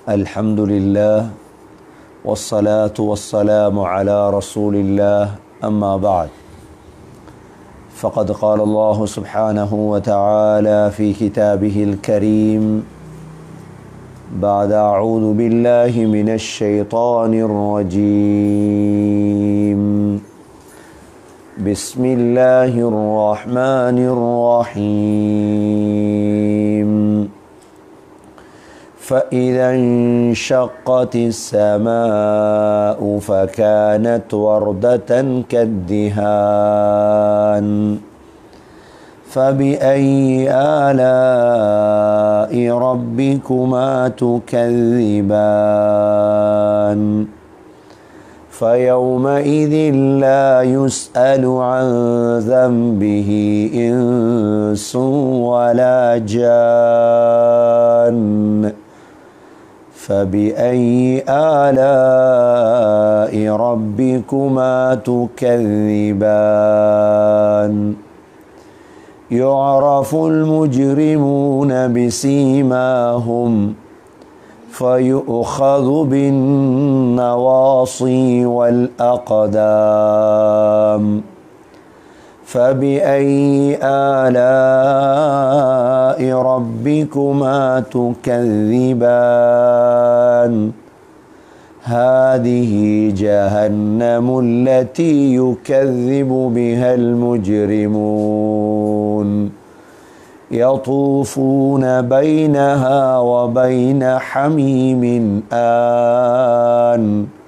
الحمد لله والصلاة والسلام على رسول الله أما بعد فقد قال الله سبحانه وتعالى في كتابه الكريم بعد أعوذ بالله من الشيطان الرجيم بسم الله الرحمن الرحيم فإذا انشقت السماء فكانت وردة كالدهان فبأي آلاء ربكما تكذبان فيومئذ لا يسأل عن ذنبه إنس ولا جان فبأي آلاء ربكما تكذبان يعرف المجرمون بسيماهم فيؤخذ بالنواصي والأقدام فبأي آلاء ربكما تكذبان هذه جهنم التي يكذب بها المجرمون يطوفون بينها وبين حميم آن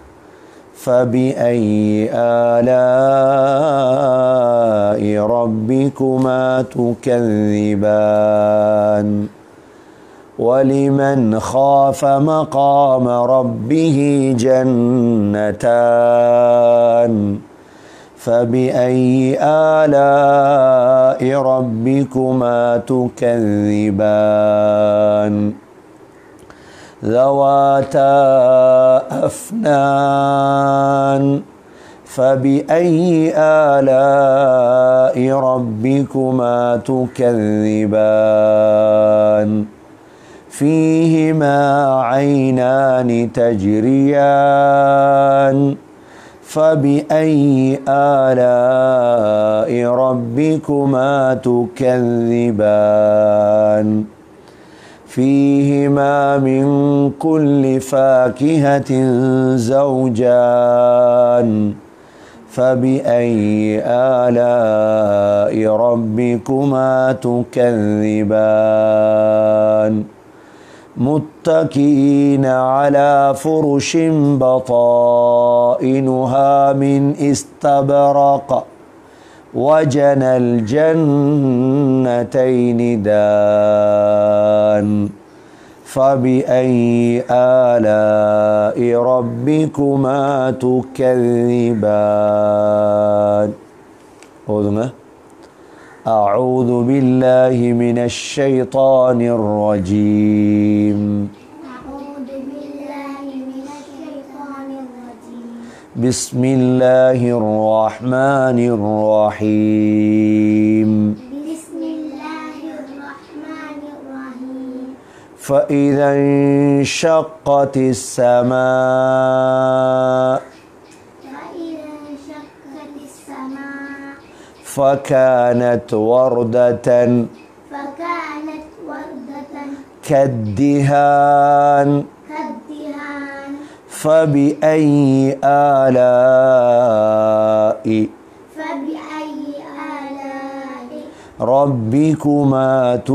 فبأي آلاء ربكما تكذبان ولمن خاف مقام ربه جنتان فبأي آلاء ربكما تكذبان ذواتا أفنان فبأي آلاء ربكما تكذبان فيهما عينان تجريان فبأي آلاء ربكما تكذبان فيهما من كل فاكهة زوجان فبأي آلاء ربكما تكذبان متكئين على فرش بطائنها من استبرق وجنى الجنتين دان فبأي آلاء ربكما تكذبان أذنه أعوذ بالله من الشيطان الرجيم أعوذ بالله من الشيطان الرجيم بسم الله الرحمن الرحيم بسم الله الرحمن الرحيم فإذا انشقت السماء فإذا انشقت السماء فكانت وردة فكانت وردة كالدهان كالدهان فبأي آلاء فبأي آلاء ربكما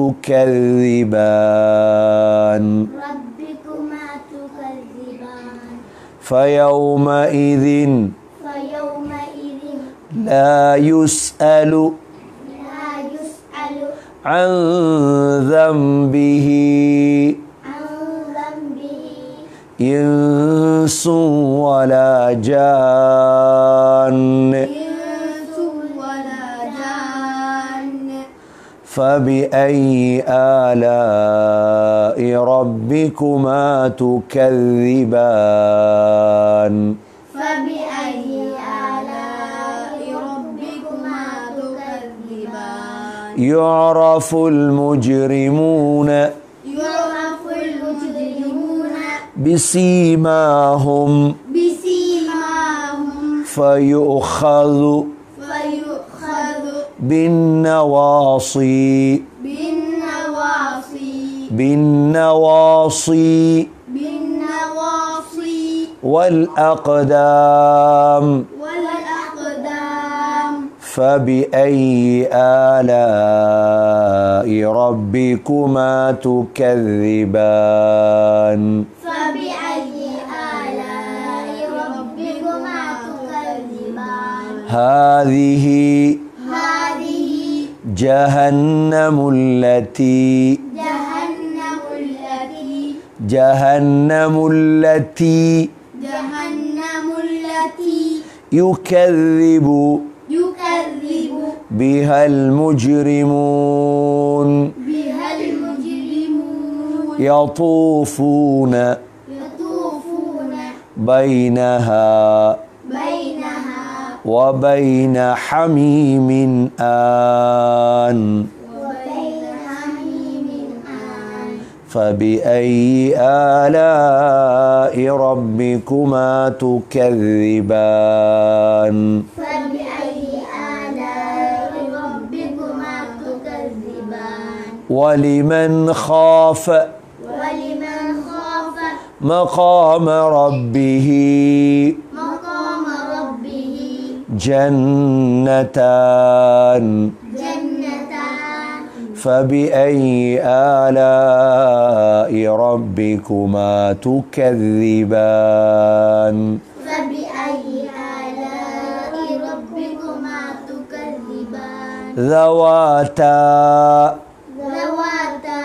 تكذبان ربكما تكذبان فيومئذ فيومئذ لا يسأل لا يسأل عن ذنبه عن ذنبه إنس ولا جان إنس ولا جان فبأي آلاء ربكما تكذبان فبأي آلاء ربكما تكذبان يعرف المجرمون يعرف المجرمون بسيماهم بسيماهم فيؤخذ فيؤخذ بالنواصي بالنواصي بالنواصي بالنواصي والأقدام والأقدام فبأي آلاء ربكما تكذبان فبأي آلاء ربكما تكذبان هذه هذه جهنم التي جهنم التي جهنم التي جهنم التي يكذب يكذب بها المجرمون بها المجرمون يطوفون يطوفون بينها بينها وبين حميم آن وبين حميم آن فبأي آلاء ربكما تكذبان فبأي آلاء ربكما تكذبان ولمن خاف ولمن خاف مقام ربه مقام ربه جنتان جنتان فبأي آلاء ربكما تكذبان فبأي آلاء ربكما تكذبان ذواتا ذواتا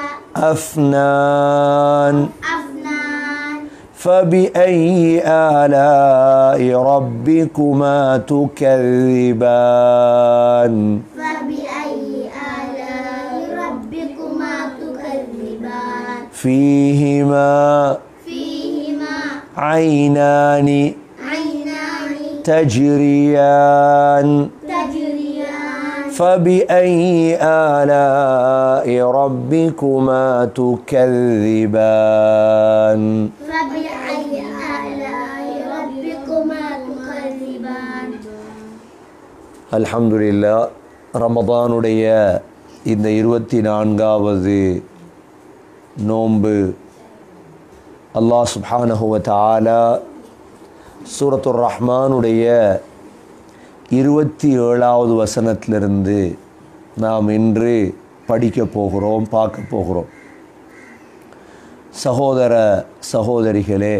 أفنان أفنان فبأي آلاء ربكما تكذبان فبأي آلاء ربكما تكذبان فيهما فيهما عينان عينان تجريان تجريان فبأي آلاء ربكما تكذبان فبأي آلاء ربكما تكذبان அல்ஹம்துலில்லா ரமதானுடைய இந்த இருபத்தி நான்காவது நோன்பு அல்லாஹ் சுப்ஹானஹு வ தஆலா சூரத்துர் ரஹ்மானுடைய இருபத்தி ஏழாவது வசனத்திலிருந்து நாம் இன்று படிக்க போகிறோம் பார்க்க போகிறோம் சகோதர சகோதரிகளே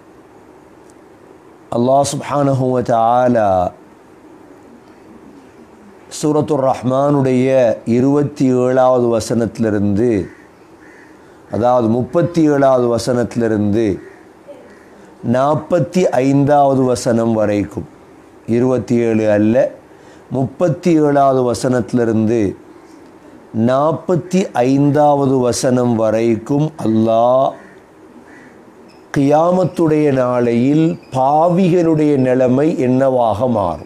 அல்லாஹ் சுப்ஹானஹு வ தஆலா சூரத்துர் ரஹ்மானுடைய இருபத்தி ஏழாவது வசனத்திலிருந்து அதாவது முப்பத்தி ஏழாவது வசனத்திலிருந்து நாற்பத்தி ஐந்தாவது வசனம் வரைக்கும் இருபத்தி ஏழு அல்ல முப்பத்தி ஏழாவது வசனத்திலிருந்து நாற்பத்தி ஐந்தாவது வசனம் வரைக்கும் அல்லாஹ் கியாமத்துடைய நாளையில் பாவிகளுடைய நிலைமை என்னவாக மாறும்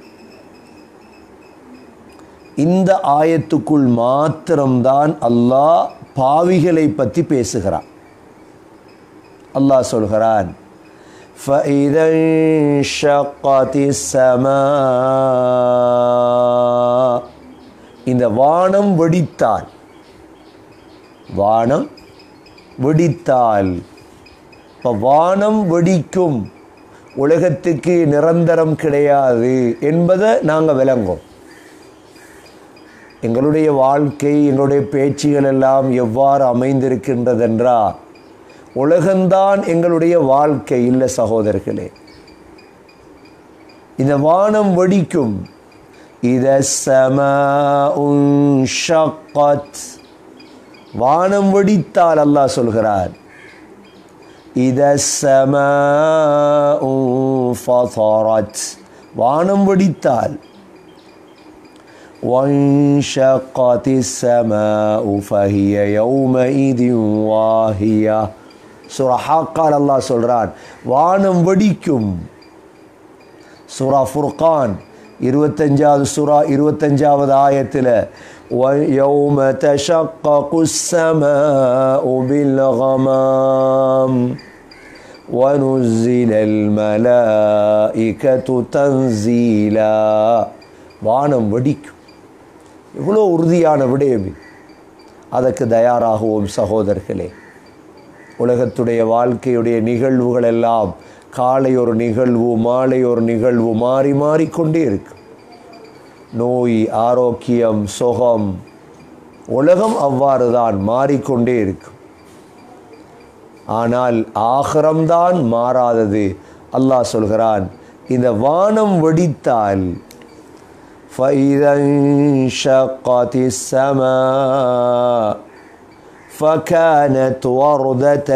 இந்த ஆயத்துக்குள் மாத்திரம்தான் அல்லாஹ் பாவிகளை பற்றி பேசுகிறான் அல்லாஹ் சொல்கிறான் فَإِذَا انشَقَّتِ السَّمَاءُ இந்த வானம் வெடித்தால் வானம் வெடித்தால் இப்போ வானம் வெடிக்கும் உலகத்துக்கு நிரந்தரம் கிடையாது என்பதை நாங்கள் விளங்கோம் எங்களுடைய வாழ்க்கை எங்களுடைய பேச்சுகள் எல்லாம் எவ்வாறு அமைந்திருக்கின்றதென்றால் உலகம்தான் எங்களுடைய வாழ்க்கை இல்லை சகோதரர்களே இந்த வானம் வெடிக்கும் இத சம வானம் வெடித்தால் அல்லாஹ் சொல்கிறார் இத சம வானம் வெடித்தால் وانشقت السماء فهي يومئذ واهية சூரா ஹாக்கால் அல்லாஹ் சொல்றான் வானம் வெடிக்கும் சூரா ஃபுர்கான் இருபத்தஞ்சாவது சூரா இருபத்தஞ்சாவது ஆயத்தில் ويوم تشقق السماء بالغمام وَنُزِّلَ الْمَلَائِكَةُ تَنزِيلًا வானம் வெடிக்கும் எவ்வளோ உறுதியான விடயம் இது. அதற்கு தயாராகுவோம் சகோதரர்களே உலகத்துடைய வாழ்க்கையுடைய நிகழ்வுகள் எல்லாம் காலை ஒரு நிகழ்வு மாலை ஒரு நிகழ்வு மாறி மாறிக்கொண்டே இருக்கு நோய் ஆரோக்கியம் சுகம் உலகம் அவ்வாறு தான் மாறிக்கொண்டே இருக்கும் ஆனால் ஆகரம்தான் மாறாதது அல்லாஹ் சொல்கிறான் இந்த வானம் வெடித்தால் فإذا انشقت السماء فكانت وردة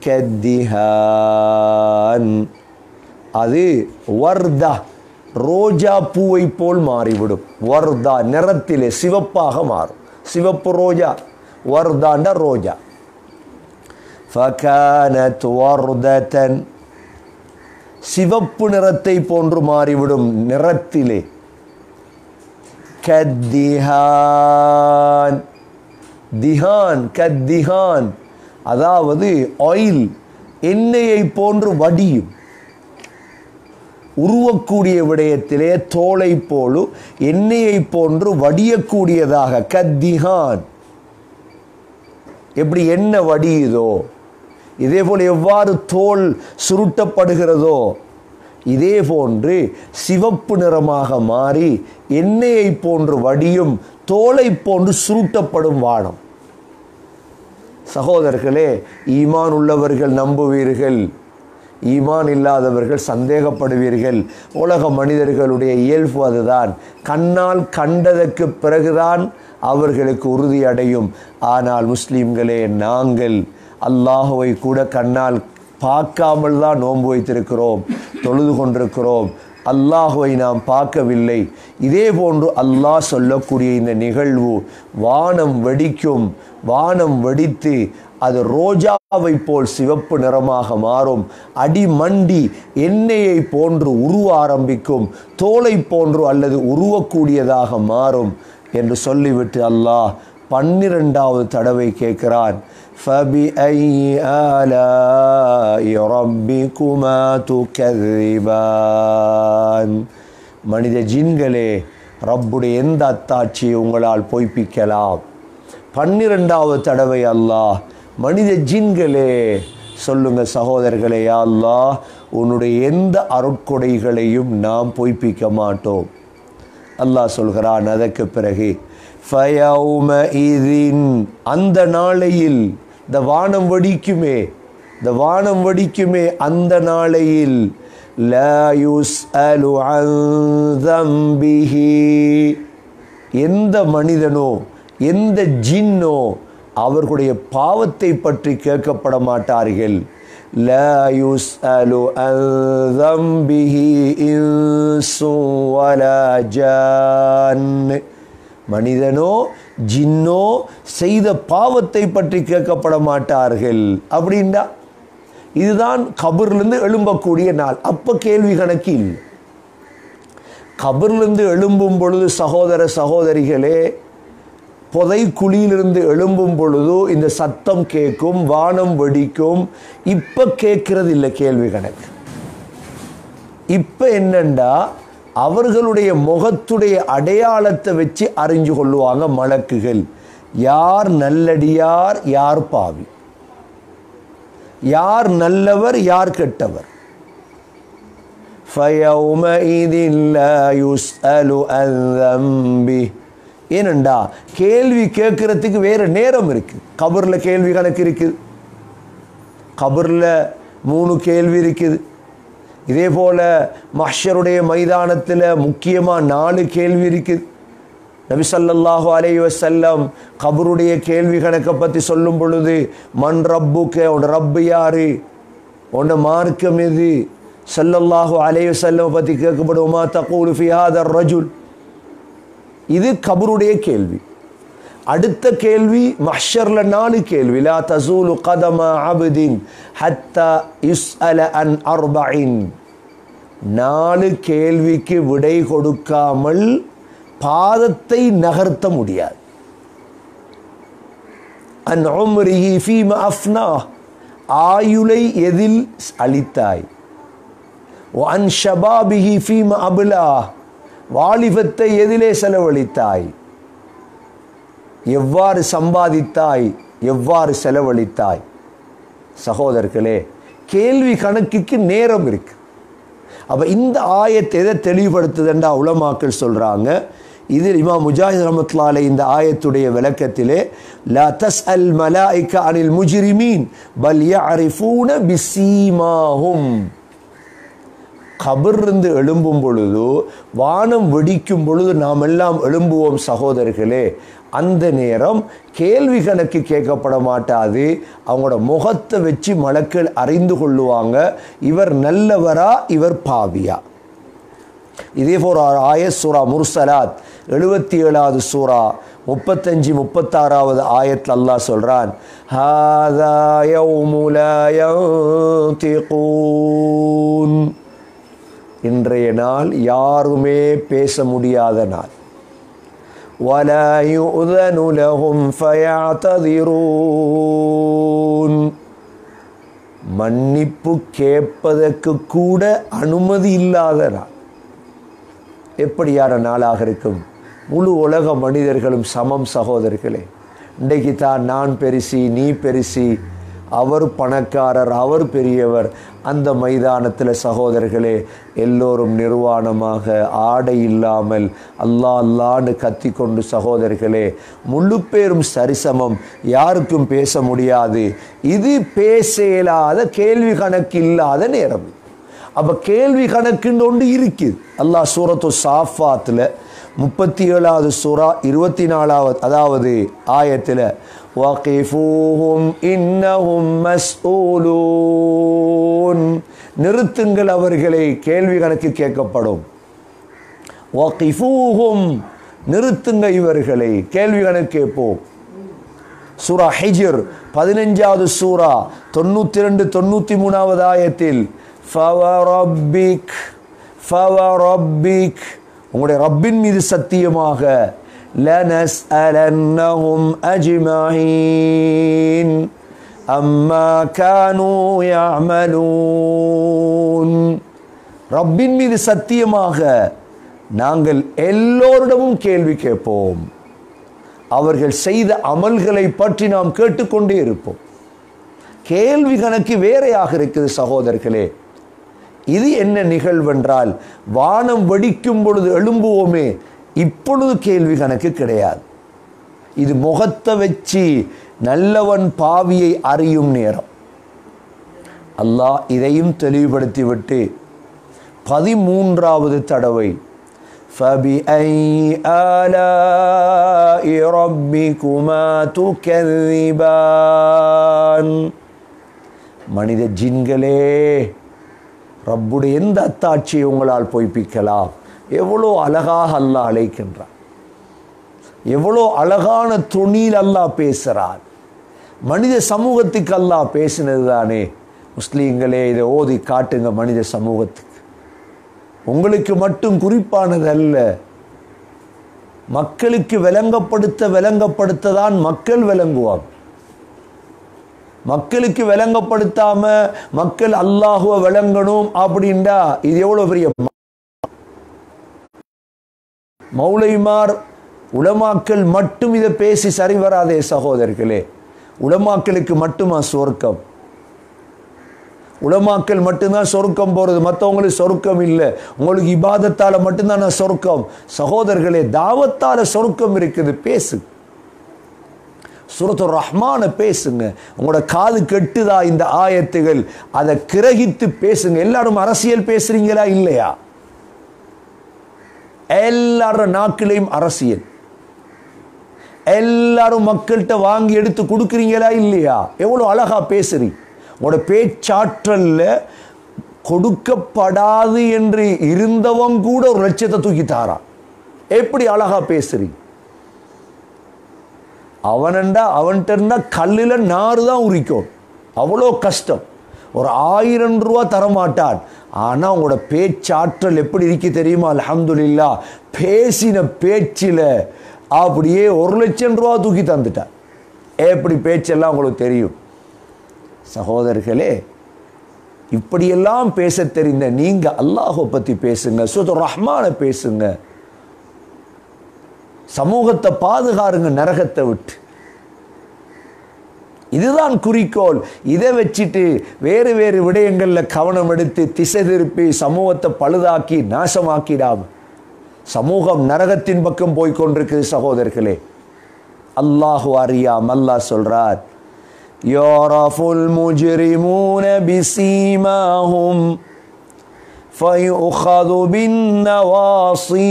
كالدهان அது வர்தா ரோஜா பூவை போல் மாறிவிடும் வர்தா நிறத்திலே சிவப்பாக மாறும் சிவப்பு ரோஜா வர்தாண்ட ரோஜா فكانت وردة சிவப்பு நிறத்தை போன்று மாறிவிடும் நிறத்திலே கத்திஹான் திஹான் கத்திஹான் அதாவது ஆயில் எண்ணெயை போன்று வடியும் உருவக்கூடிய விடயத்திலே தோலை போலு எண்ணெயை போன்று வடியக்கூடியதாக கத்திஹான் எப்படி எண்ணெய் வடியுதோ இதே போல் எவ்வாறு தோல் சுருட்டப்படுகிறதோ இதே போன்று சிவப்பு நிறமாக மாறி எண்ணெயை போன்று வடியும் தோலை போன்று சுருட்டப்படும் வானம் சகோதரர்களே ஈமான் உள்ளவர்கள் நம்புவீர்கள் ஈமான் இல்லாதவர்கள் சந்தேகப்படுவீர்கள் உலக மனிதர்களுடைய இயல்பு அதுதான் கண்ணால் கண்டதற்கு பிறகுதான் அவர்களுக்கு உறுதி அடையும் ஆனால் முஸ்லீம்களே நாங்கள் அல்லாஹுவை கூட கண்ணால் பார்க்காமல் தான் நோன்பு வைத்திருக்கிறோம் தொழுது கொண்டிருக்கிறோம் அல்லாஹுவை நாம் பார்க்கவில்லை இதே போன்று அல்லாஹ் சொல்லக்கூடிய இந்த நிகழ்வு வானம் வெடிக்கும் வானம் வெடித்து அது ரோஜாவை போல் சிவப்பு நிறமாக மாறும் அடிமண்டி எண்ணெயை போன்று உருவ ஆரம்பிக்கும் தோலை போன்று அல்லது உருவக்கூடியதாக மாறும் என்று சொல்லிவிட்டு அல்லாஹ் பன்னிரெண்டாவது தடவை கேட்கிறான் فبأي آلاء ربكما تكذبان மனித ஜின்களே ரப்புடைய எந்த அத்தாட்சியை உங்களால் பொய்ப்பிக்கலாம் பன்னிரெண்டாவது தடவை அல்லாஹ் மனித ஜின்களே சொல்லுங்க சகோதரர்களே யா அல்லாஹ் உன்னுடைய எந்த அருட்கொடைகளையும் நாம் பொய்ப்பிக்க மாட்டோம் அல்லாஹ் சொல்கிறான் அதற்கு பிறகு ஃபயௌமஇதின் அந்த நாளையில் இந்த வானம் வெடிக்குமே இந்த வானம் வெடிக்குமே அந்த நாளையில் லா யுஸ்அலு அன் தம்பிஹி எந்த மனிதனோ எந்த ஜின்னோ அவர்களுடைய பாவத்தை பற்றி கேட்கப்பட மாட்டார்கள் லா யுஸ்அலு அன் தம்பிஹி இன்சு வலா ஜான் மனிதனோ ஜின்னோ செய்த பாவத்தை பற்றி கேட்கப்பட மாட்டார்கள் அப்படின்னா இதுதான் கபர்லேருந்து எழும்பக்கூடிய நாள் அப்போ கேள்வி கணக்கு இல்லை கபர்லேருந்து எழும்பும் பொழுது சகோதர சகோதரிகளே புதை குழியிலிருந்து எழும்பும் பொழுது இந்த சத்தம் கேட்கும் வானம் வெடிக்கும் இப்போ கேட்கறது இல்லை கேள்வி கணக்கு இப்போ என்னண்டா அவர்களுடைய முகத்துடைய அடையாளத்தை வச்சு அறிஞ்சு கொள்ளுவாங்க மலக்குகள் யார் நல்லடியார் யார் பாவி யார் நல்லவர் யார் கெட்டவர் فَيَوْمَئِذٍ لَا يُسْأَلُ عَنْ ذَنْبِهِ ஏனண்டா கேள்வி கேட்கறதுக்கு வேற நேரம் இருக்கு கபர்ல கேள்வி கணக்கு இருக்குது கபர்ல மூணு கேள்வி இருக்குது இதே போல மஹ்ஷருடைய மைதானத்தில் முக்கியமாக நாலு கேள்வி இருக்குது நபி ஸல்லல்லாஹு அலைஹி வஸல்லம் கபருடைய கேள்வி கணக்கை பற்றி சொல்லும் பொழுது மண் ரப்புக்கு உன் ரப்பு யாரு உன்ன மார்க்கம் எது ஸல்லல்லாஹு அலைஹி வஸல்லம் பற்றி கேட்கப்படுவோமா தகூலு ஃபி ஹாதர் ரஜுல் இது கபருடைய கேள்வி அடுத்த கேள்வி மஹ்ஷர்ல நாலு கேள்வி லா தசூலு கதம அபுதின் ஹத்தா யுஸ்அல அன் அர்பஇன் நாலு கேள்விக்கு விடை கொடுக்காமல் பாதத்தை நகர்த்த முடியாது அன் உம்ரிஹி ஃபீம அஃப்னா ஆயுளை எதில் அளித்தாய் அன் ஷபாபிஹி ஃபீம அபுலா வாலிபத்தை எதிலே செலவழித்தாய் எவ்வாறு சம்பாதித்தாய் எவ்வாறு செலவழித்தாய் சகோதரர்களே கேள்வி கணக்குக்கு நேரம் இருக்கு அப்ப இந்த ஆயத்தை எதை தெளிவுபடுத்துதுன்றா உலமாக்கள் சொல்றாங்க இதில் இமாம் முஜாஹித் ரஹமத்துல்லாலே இந்த ஆயத்துடைய விளக்கத்திலே லா தஸ் அல் மலாய்க அனில் முஜிரிமீன் பல் யஅரிஃபூன பிசீமாஹும் கபிர்ந்து எழும்பும் பொழுது வானம் வெடிக்கும் பொழுது நாம் எல்லாம் எழும்புவோம் சகோதரர்களே அந்த நேரம் கேள்வி கணக்கு கேட்கப்பட மாட்டாது அவங்களோட முகத்தை வச்சு மலக்கள் அறிந்து கொள்ளுவாங்க இவர் நல்லவரா இவர் பாவியா இதே போல் ஒரு ஆய சூரா முர்சலாத் எழுபத்தி ஏழாவது சூரா முப்பத்தஞ்சு முப்பத்தாறாவது ஆயத்தில் அல்லாஹ் சொல்றான் "ஹாதா யௌமு லா யன்திகூன்." இன்றைய நாள் யாருமே பேச முடியாத நாள் ولا يؤذن لهم فيعتذرون மன்னிப்பு கேட்பதற்கு கூட அனுமதி இல்லாத நாள் எப்படியான நாளாக இருக்கும் முழு உலக மனிதர்களும் சமம் சகோதரர்களே இன்றைக்கு தான் நான் பெருசி நீ பெருசி அவர் பணக்காரர் அவர் பெரியவர் அந்த மைதானத்தில் சகோதரர்களே எல்லோரும் நிர்வாணமாக ஆடை இல்லாமல் அல்லா அல்லான்னு கத்திக்கொண்டு சகோதரர்களே முழு பேரும் சரிசமம் யாருக்கும் பேச முடியாது இது பேச இயலாத கேள்வி கணக்கு இல்லாத நேரம் அப்ப கேள்வி கணக்குன்னு ஒன்று இருக்குது அல்லாஹ் சூரத்து சாஃபாத்தில் முப்பத்தி ஏழாவது சூரா இருபத்தி நாலாவது அதாவது ஆயத்தில் வகிஃபூஹும் இன்னஹும் மஸ்ஊலூன் நிறுத்துங்கள் அவர்களை கேள்வி கணக்கு கேட்கப்படும் வகிஃபூஹும் நிறுத்துங்க இவர்களை கேள்வி கணக்கு கேட்போம் சூரா ஹிஜர் பதினஞ்சாவது சூரா தொண்ணூத்தி ரெண்டு தொண்ணூத்தி மூணாவது ஆயத்தில் ஃபவரப்பிக் ஃபவரப்பிக் உங்களுடைய ரப்பின் மீது சத்தியமாக لنسألنهم أجمعين أما كانوا يعملون ரப்பின் மீது சத்தியமாக நாங்கள் எல்லோரிடமும் கேள்வி கேட்போம் அவர்கள் செய்த அமல்களை பற்றி நாம் கேட்டுக்கொண்டே இருப்போம் கேள்வி கணக்கு வேறையாக இருக்குது சகோதரர்களே இது என்ன நிகழ்வென்றால் வானம் வெடிக்கும் பொழுது எழும்புவோமே இப்பொழுது கேள்வி கணக்கு கிடையாது இது முகத்தை வச்சு நல்லவன் பாவியை அறியும் நேரம் அல்லாஹ் இதையும் தெளிவுபடுத்திவிட்டு பதிமூன்றாவது தடவை فبأي آلاء ربكما تكذبان மனித ஜின்களே ரப்புடைய எந்த அத்தாட்சியை உங்களால் பொய்ப்பிக்கலாம் எவ்வளோ அழகாக அல்லாஹ் அழைக்கின்றான் எவ்வளோ அழகான துணியில் அல்லாஹ் பேசுகிறான் மனித சமூகத்துக்கு அல்லாஹ் பேசினது தானே முஸ்லீம்களே இதை ஓதி காட்டுங்க மனித சமூகத்துக்கு உங்களுக்கு மட்டும் குறிப்பானது அல்ல மக்களுக்கு விளங்கப்படுத்த விளங்கப்படுத்த தான் மக்கள் விளங்குவாங்க மக்களுக்கு விளங்கப்படுத்தாம மக்கள் அல்லாஹுவ விளங்கணும் அப்படின்டா இது எவ்வளவு பெரிய மௌலைமார் உலமாக்கள் மட்டும் இதை பேசி சரி வராதே சகோதரர்களே உலமாக்களுக்கு மட்டுமா சொர்க்கம் உலமாக்கள் மட்டும்தான் சொர்க்கம் போறது மற்றவங்களுக்கு சொர்க்கம் இல்லை உங்களுக்கு இபாதத்தால மட்டும்தான் சொர்க்கம் சகோதரர்களே தாவத்தால சொர்க்கம் இருக்குது பேசு சுரத்து ரஹ்மான பேசுங்க உங்களோட காது கெட்டுதா இந்த ஆயத்துகள் அதை கிரகித்து பேசுங்க எல்லாரும் அரசியல் பேசுறீங்களா இல்லையா எல்லாரும் நாக்கிலையும் அரசியல் எல்லாரும் மக்கள்கிட்ட வாங்கி எடுத்து கொடுக்குறீங்களா இல்லையா எவ்வளோ அழகா பேசுறீங்க உங்களோட பேச்சாற்றல்ல கொடுக்கப்படாது என்று இருந்தவன் கூட ஒரு லட்சத்தை தூக்கி தாரான் எப்படி அழகா பேசுறீங்க அவனண்டா அவன்கிட்ட இருந்தா கல்லில் நாறு தான் உரிக்கும் அவ்வளோ கஷ்டம் ஒரு ஆயிரம் ரூபா தரமாட்டான் ஆனால் உங்களோட பேச்சாற்றல் எப்படி இருக்கு தெரியுமா அல்ஹம்துலில்லா பேசின பேச்சில் அப்படியே ஒரு லட்சம் ரூபா தூக்கி தந்துட்டான் எப்படி பேச்செல்லாம் உங்களுக்கு தெரியும் சகோதரர்களே இப்படியெல்லாம் பேச தெரிந்த நீங்க அல்லாஹை பத்தி பேசுங்க சுது ரஹ்மான பேசுங்க சமூகத்தை பாதுகாருங்க நரகத்தை விட்டு இதுதான் குறிக்கோள் இதை வச்சுட்டு வேறு வேறு விடயங்களில் கவனம் எடுத்து திசை திருப்பி சமூகத்தை பழுதாக்கி நாசமாக்கிடாம சமூகம் நரகத்தின் பக்கம் போய் கொண்டிருக்குது சகோதரர்களே அல்லாஹு அறியாம் அல்லாஹ் சொல்றார் يعرف المجرمون بسيماهم فيؤخذ بالنواصي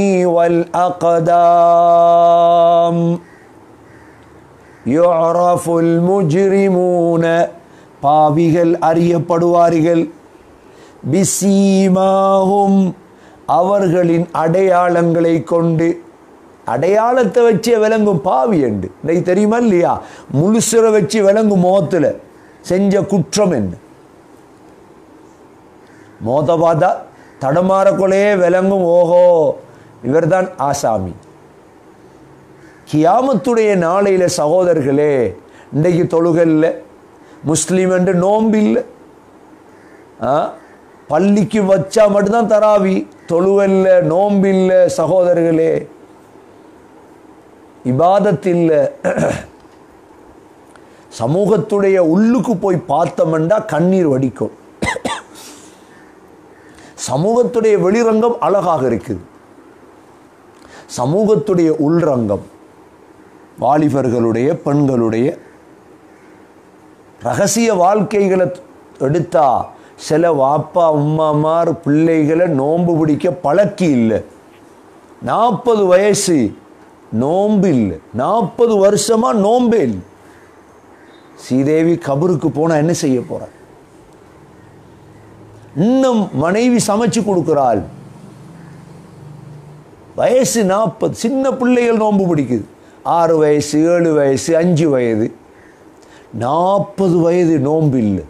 والأقدام يعرف المجرمون பாவிகள் அறியப்படுவார்கள் பிசீமாகும் அவர்களின் அடையாளங்களை கொண்டு அடையாளத்தை வச்சே விளங்கும் பாவி என்று இன்னைக்கு தெரியுமா இல்லையா முழுசுற வச்சு விளங்கும் முகத்தில் செஞ்ச குற்றம் என்ன மோத பார்த்தா தடமாறக்குள்ளேயே விளங்கும் ஓஹோ இவர்தான் ஆசாமி கியாமத்துடைய நாளையில சகோதரர்களே இன்றைக்கு தொழுகல்ல முஸ்லீம் என்று நோம்பில்லை ஆ பள்ளிக்கு வச்சா மட்டும்தான் தராவி தொழுவல்ல நோம்பில்ல சகோதரர்களே இபாதத்தில் சமூகத்துடைய உள்ளுக்கு போய் பார்த்தோம்னா கண்ணீர் வடிக்கும் சமூகத்துடைய வெளிரங்கம் அழகாக இருக்குது சமூகத்துடைய உள்ரங்கம் வாலிபர்களுடைய பெண்களுடைய ரகசிய வாழ்க்கைகளை எடுத்தா சில வாப்பா அம்மாமார் பிள்ளைகளை நோன்பு பிடிக்க பழக்கி இல்லை நாற்பது வயசு நோன்பு இல்லை நாற்பது வருஷமா நோம்பே இல்லை ஸ்ரீதேவி கபருக்கு போனா என்ன செய்ய போற இன்னும் மனைவி சமைச்சு கொடுக்கிறாள் வயசு நாற்பது சின்ன பிள்ளைகள் நோன்பு பிடிக்குது ஆறு வயசு ஏழு வயசு அஞ்சு வயது நாற்பது வயது நோன்பு இல்லை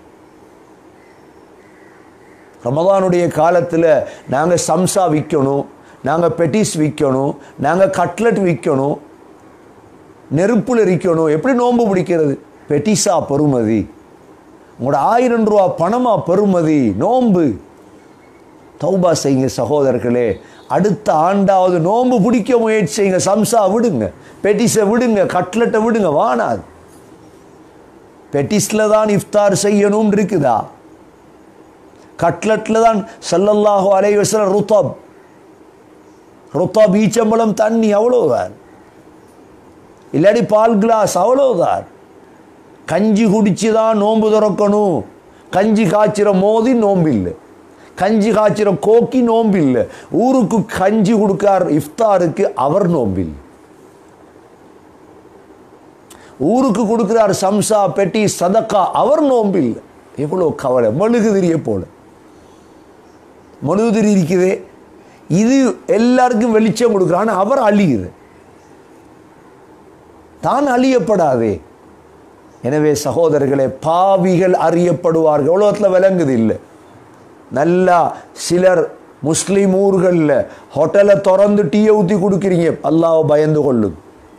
ரமதானுடைய காலத்தில் நாங்கள் சம்சா விற்கணும் நாங்கள் பெட்டிஸ் விற்கணும் நாங்கள் கட்லெட் விற்கணும் நெருப்பில் எரிக்கணும் எப்படி நோன்பு பிடிக்கிறது பெட்டிஸா பெறுமதி உங்களோட ஆயிரம் ரூபா பணமா பெறுமதி நோன்பு தௌபா செய்யுங்க சகோதரர்களே அடுத்த ஆண்டாவது நோன்பு பிடிக்க முயற்சி செய்யுங்க சம்சா விடுங்க பெட்டிஸை விடுங்க கட்லெட்டை விடுங்க வானாது பெட்டிஸில் தான் இஃப்தார் செய்யணும்னு இருக்குதா கட்லெட்டில் தான் சல்லல்லாஹு அலைஹி வஸல்லம் ருத்தப் ருத்தப் ஈச்சம்பழம் தண்ணி அவ்வளவுதான் இல்லாடி பால் கிளாஸ் அவ்வளவுதான் கஞ்சி குடிச்சு தான் நோன்பு திறக்கணும் கஞ்சி காய்ச்சிற மோதி நோன்பு இல்லை கஞ்சி காய்ச்சிற கோக்கி நோன்பு இல்லை ஊருக்கு கஞ்சி கொடுக்கார் இஃப்தாருக்கு அவர் நோம்பில் ஊருக்கு கொடுக்கிறார் சம்சா பெட்டி சதக்கா அவர் நோம்பில் எவ்வளோ கவலை மெழுகுதிரிய போல மெழுகுதிரி இருக்குதே இது எல்லாருக்கும் வெளிச்சம் கொடுக்குறான் அவர் அழியுது தான் அழியப்படாதே எனவே சகோதரர்களே பாவிகள் அறியப்படுவார்கள் உலகத்தில் விளங்குது இல்லை நல்லா சிலர் முஸ்லீம் ஊர்களில் ஹோட்டலை திறந்து டீயை ஊற்றி கொடுக்குறீங்க அல்லாஹ் பயந்து கொள்ளுங்க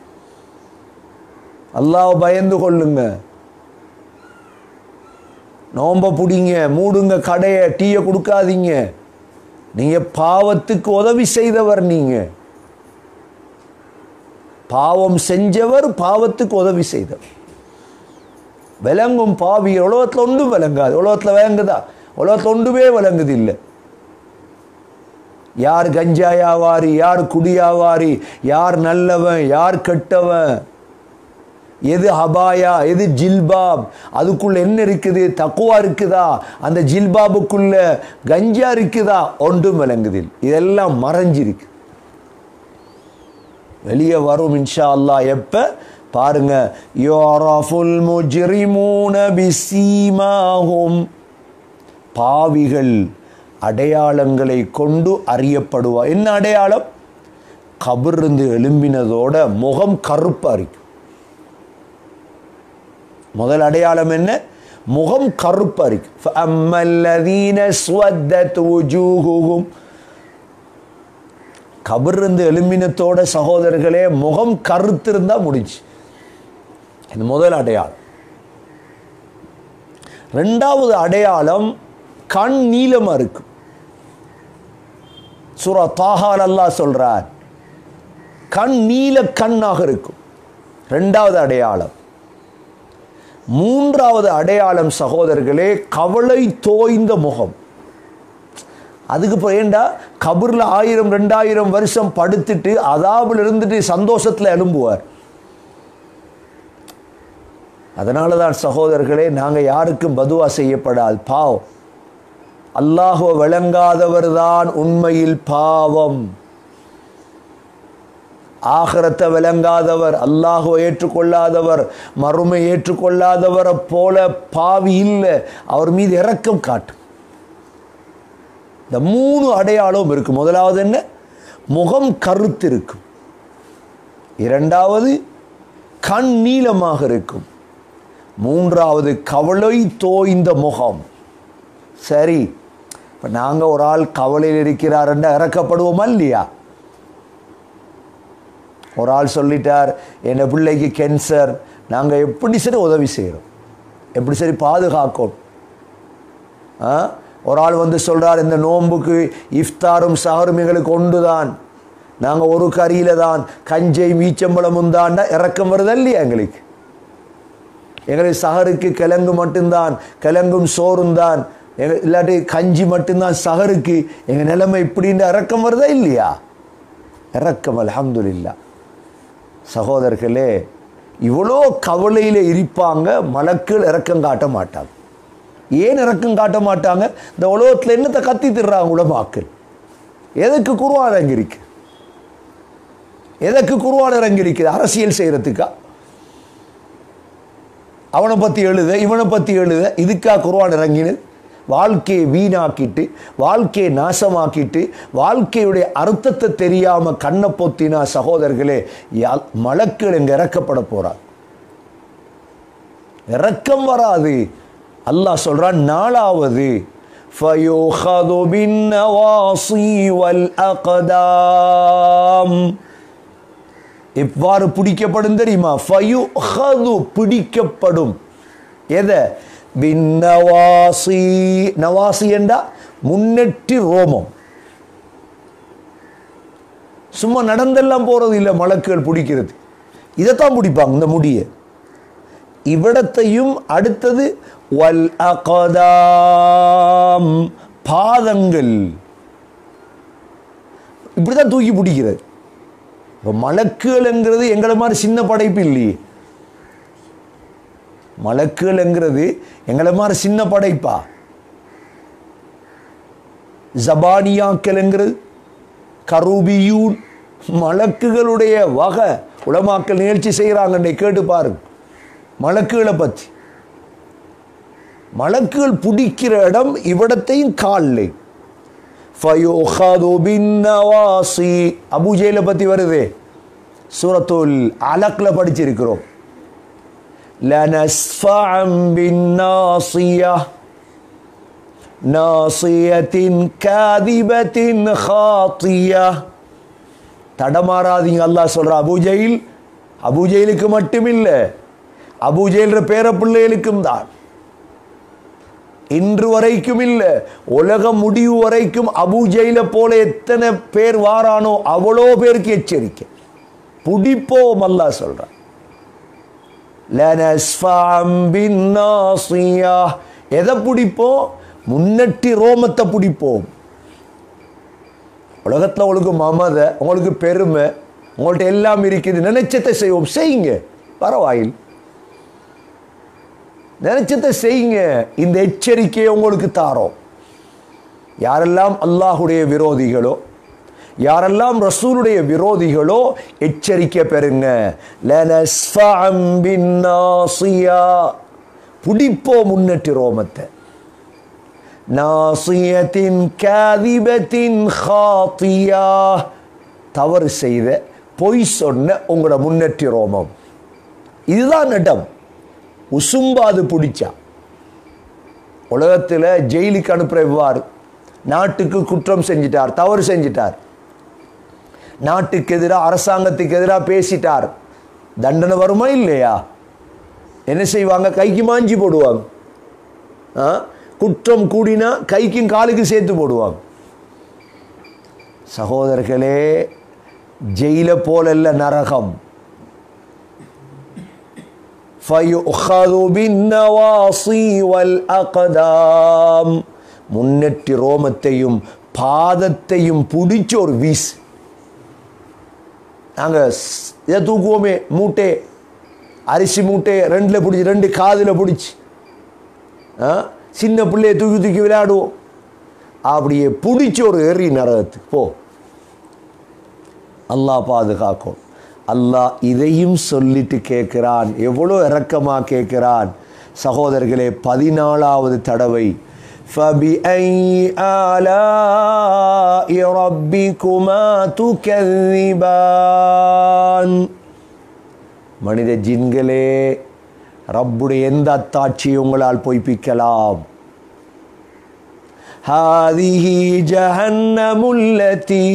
அல்லாஹ் பயந்து கொள்ளுங்க நோம்ப பிடிங்க மூடுங்க கடையை டீயை கொடுக்காதீங்க நீங்க பாவத்துக்கு உதவி செய்தவர் நீங்க பாவம் செஞ்சவர் பாவத்துக்கு உதவி செய்தவர் விளங்கும் பாவி உலகத்தில் ஒன்றும் விளங்காது உலகத்தில் விளங்குதா உலகத்தில் ஒன்றுமே விளங்குது இல்லை யார் கஞ்சாயாவாரி யார் குடியாவாரி யார் நல்லவன் யார் கெட்டவன் எது ஹபாயா எது ஜில்பாப் அதுக்குள்ள என்ன இருக்குது தக்குவா இருக்குதா அந்த ஜில்பாபுக்குள்ள கஞ்சா இருக்குதா ஒன்றும் விளங்குதில் இதெல்லாம் மறைஞ்சிருக்கு வெளியே வரும் இன்ஷா அல்லாஹ் எப்ப பாருங்க யோரஃபுல் முஜ்ரிமூன பிசீமாஹும் பாவிகள் அடையாளங்களை கொண்டு அறியப்படுவா என்ன அடையாளம் கபிருந்து எழும்பினதோட முகம் கருப்பா இருக்கு முதல் அடையாளம் என்ன முகம் கருப்பா இருக்கு فَأَمَّا الَّذِينَ اسْوَدَّتْ وُجُوهُهُمْ கபிருந்து எலும்பினத்தோட சகோதரர்களே முகம் கருத்திருந்தா முடிஞ்சு இந்த முதல் அடையாளம் ரெண்டாவது அடையாளம் கண் நீளமாக இருக்கும் சூரா தாஹால் அல்லாஹ் சொல்றார் கண் நீல கண்ணாக இருக்கும் ரெண்டாவது அடையாளம் மூன்றாவது அடையாளம் சகோதரர்களே கவலை தோய்ந்த முகம் அதுக்கு இப்போ ஏண்டா கபூரில் ஆயிரம் ரெண்டாயிரம் வருஷம் படுத்துட்டு அதாவில் இருந்துட்டு சந்தோஷத்தில் எழும்புவார் அதனால தான் சகோதரர்களே நாங்கள் யாருக்கும் பதுவா செய்யப்படாது பாவம் அல்லாஹுவ விளங்காதவர் தான் உண்மையில் பாவம் ஆகரத்தை விளங்காதவர் அல்லாஹுவை ஏற்றுக்கொள்ளாதவர் மறுமை ஏற்றுக்கொள்ளாதவரை போல பாவி இல்லை அவர் மீது இரக்கம் காட்டும் இந்த மூணு அடையாளம் இருக்கு முதலாவது என்ன முகம் கருத்து இருக்கும் இரண்டாவது கண் நீளமாக இருக்கும் மூன்றாவது கவலை தோய்ந்த முகம் சரி இப்போ நாங்கள் ஒரு ஆள் கவலையில் இருக்கிறாருன்னா இறக்கப்படுவோமா இல்லையா ஒரு ஆள் சொல்லிட்டார் என் பிள்ளைக்கு கேன்சர் நாங்கள் எப்படி சரி உதவி செய்கிறோம் எப்படி சரி பாதுகாக்கணும் ஆ ஒரு ஆள் வந்து சொல்கிறார் இந்த நோன்புக்கு இஃப்தாரும் சஹரும் எங்களுக்கு ஒன்று தான் நாங்கள் ஒரு கறியில தான் கஞ்சை மீச்சம்பளமும் தான் இறக்கம் வருதா இல்லையா எங்களுக்கு எங்களுக்கு சஹருக்கு கிழங்கு மட்டும்தான் கிழங்கும் சோறும் தான் எங்க இல்லாட்டி கஞ்சி மட்டும்தான் சஹருக்கு எங்கள் நிலைமை இப்படின்னு இறக்கம் வருதா இல்லையா இறக்கம் அல்ஹம்துலில்லா சகோதரர்களே இவ்வளோ கவலையில் இருப்பாங்க மலக்கள் இறக்கம் காட்ட மாட்டாங்க ஏன் இறக்கம் காட்ட மாட்டாங்க இந்த உலகத்தில் என்னத்தை கத்தி திடுறாங்க உலமாக்கள் எதுக்கு குருவான் இறங்கிருக்கு எதற்கு குருவான் இறங்கிருக்குது அரசியல் செய்கிறதுக்கா அவனை பற்றி எழுத இவனை பற்றி எழுத இதுக்கா குருவான் இறங்கினது வாழ்க்கையை வீணாக்கிட்டு வாழ்க்கையை நாசமாக்கிட்டு வாழ்க்கையுடைய அர்த்தத்தை தெரியாம கண்ணை பொத்தினா சகோதரர்களே யா- மலக்குகள் இங்க இறக்கப்பட போறார் இறக்கம் வராது அல்லாஹ் சொல்றான் நாலாவது فَيُؤْخَذُ بِالنَّوَاصِي وَالْأَقْدَامِ எவ்வாறு பிடிக்கப்படும் தெரியுமா ஃபயுஹது பிடிக்கப்படும் எதை பின்னவாசி நவாசி என்றா முன்னெட்டி ரோமம் சும்மா நடந்தெல்லாம் போறது இல்லை மலக்குகள் பிடிக்கிறது இதைத்தான் பிடிப்பாங்க இந்த முடியை இவ்விடத்தையும் அடுத்தது வல் அகதாம் பாதங்கள் இப்படிதான் தூக்கி பிடிக்கிறது இப்போ மலக்குகள்ங்கிறது எங்களை மாதிரி சின்ன படைப்பு இல்லையே மலக்குகள்ங்கிறது எங்களை மாதிரி சின்ன படைப்பா ஜபானியாக்கள்ங்கிறது கரூபியூன் மலக்குகளுடைய வகை உலமாக்கள் நிகழ்ச்சி செய்கிறாங்க கேட்டு பாருங்க மலக்குகளை பற்றி மலக்குகள் பிடிக்கிற இடம் இவ்விடத்தையும் காலில் ஃபயுஹது பின்னவாசி அபூஜைல பற்றி வருதே சூரத்துல் அலக்ல படிச்சிருக்கிறோம் லனஸ்ஃபஅம் பின்னாசியா நாசியத்தின் காதிபத்தின் ஹாத்தியா தடமாறாதீங்க அல்லாஹ் சொல்ற அபூஜையில் அபூஜெயிலுக்கு மட்டுமில்ல அபூஜெயில்ற பேர பிள்ளைகளுக்கும் தான் இன்று வரைக்கும் இல்ல உலகம் முடிவு வரைக்கும் அபூஜையில போல எத்தனை பேர் வாரானோ அவ்வளோ பேருக்கு எச்சரிக்கை பிடிப்போம் அல்லாஹ் சொல்றான் லனஸ்ஃபஅம் பின்னாசியா எதை பிடிப்போம் முன்னட்டி ரோமத்தை பிடிப்போம் உலகத்தில் உங்களுக்கு மமதை உங்களுக்கு பெருமை உங்கள்ட்ட எல்லாம் இருக்குது நினைச்சதை செய்வோம் செய்யுங்க பரவாயில் நினைச்சதை செய்யுங்க இந்த எச்சரிக்கையை உங்களுக்கு தாரோம் யாரெல்லாம் அல்லாஹுடைய விரோதிகளோ யாரெல்லாம் ரசூலுடைய விரோதிகளோ எச்சரிக்கை பெறுங்க லனஸ்ஃபஅம் பின்னாசியா பிடிப்போ முன்னட்டி ரோமத்தை நாசியத்தின் காதிபத்தின் ஹாத்தியா தவறு செய்த பொய் சொன்ன உங்களோட முன்னேற்றி ரோமம் இதுதான் இடம் உசும்பாது பிடிச்சா உலகத்தில் ஜெயிலுக்கு அனுப்புற இவ்வாறு நாட்டுக்கு குற்றம் செஞ்சிட்டார் தவறு செஞ்சிட்டார் நாட்டுக்கு எதிராக அரசாங்கத்துக்கு எதிராக பேசிட்டார் தண்டனை வருமா இல்லையா என்ன செய்வாங்க கைக்கு மாஞ்சி போடுவாங்க ஆ? குற்றம் கூடினா கைக்கும் காலுக்கும் சேர்த்து போடுவாங்க சகோதரர்களே ஜெயில போலல்ல நரகம் فَيُؤْخَذُ بِالنَّوَاصِي وَالْأَقْدَامِ முன்னெட்டி ரோமத்தையும் பாதத்தையும் பிடிச்சு ஒரு வீஸ் நாங்கள் இதை தூக்குவோமே மூட்டை அரிசி மூட்டை ரெண்டில் பிடிச்சி ரெண்டு காதில் பிடிச்சி ஆ சின்ன பிள்ளைய தூக்கி தூக்கி விளையாடுவோம் அப்படியே பிடிச்சி ஒரு எறி நரகத்துக்கு போ அல்லாஹ் பாதுகாக்கும் அல்லாஹ் இதையும் சொல்லிட்டு கேட்கிறான் எவ்வளோ இரக்கமா கேட்கிறான் சகோதரர்களே பதினாலாவது தடவை فَبِأَيِّ آلَاءِ رَبِّكُمَا تُكَذِّبَانِ மனித ஜின்களே ரப்புடைய எந்த அத்தாட்சியை உங்களால் பொய்ப்பிக்கலாம் هذه جهنم التي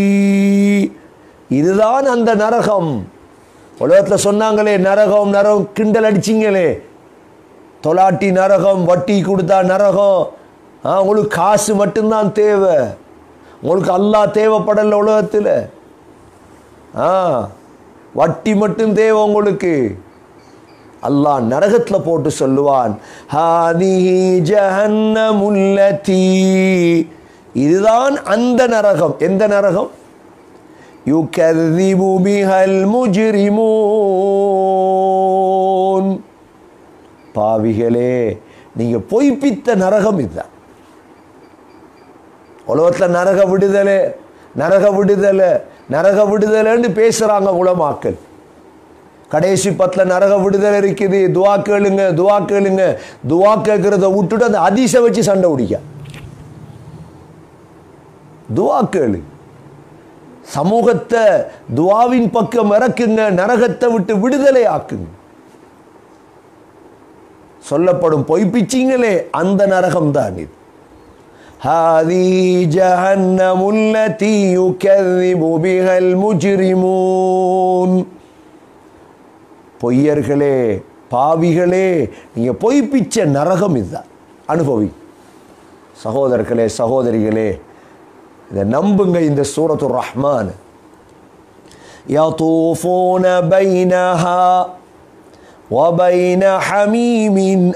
இதுதான் அந்த நரகம் உலகத்தில் சொன்னாங்களே நரகம் நரகம் கிண்டல் அடிச்சிங்களே தொலாட்டி நரகம் வட்டி கொடுத்தா நரகம் ஆ உங்களுக்கு காசு மட்டும்தான் தேவை உங்களுக்கு அல்லாஹ் தேவைப்படல உலகத்தில் ஆ வட்டி மட்டும் தேவை உங்களுக்கு அல்லாஹ் நரகத்தில் போட்டு சொல்லுவான் ஹாதிஹி ஜஹன்னமுல்லதி இதுதான் அந்த நரகம் எந்த நரகம் யுகர்திபு பிஹல் முஜ்ரிமூன் பாவிகளே நீங்க பொய்ப்பித்த நரகம் இதுதான் உலகத்தில் நரக விடுதலை நரக விடுதலை நரக விடுதலைன்னு பேசுறாங்க உலமாக்கள் கடைசி பத்தில் நரக விடுதலை இருக்குது துவா கேளுங்க துவா கேளுங்க துவா கேட்கறத விட்டுட்டு அந்த அதிச வச்சு சண்டை பிடிக்க துவா கேளு சமூகத்தை துவாவின் பக்கம் இறக்குங்க நரகத்தை விட்டு விடுதலை ஆக்குங்க சொல்லப்படும் பொய்ப்பிச்சிங்களே அந்த நரகம் தான் இது هذه جهنم التي يكذب بها المجرمون பொய்யர்களே பாவிகளே நீங்க பொய்ப்பிச்ச நரகம் இதுதான் அனுபவி சகோதரர்களே சகோதரிகளே இதை நம்புங்க இந்த சூரத்து ரஹ்மான் يطوفون بينها وبين حميم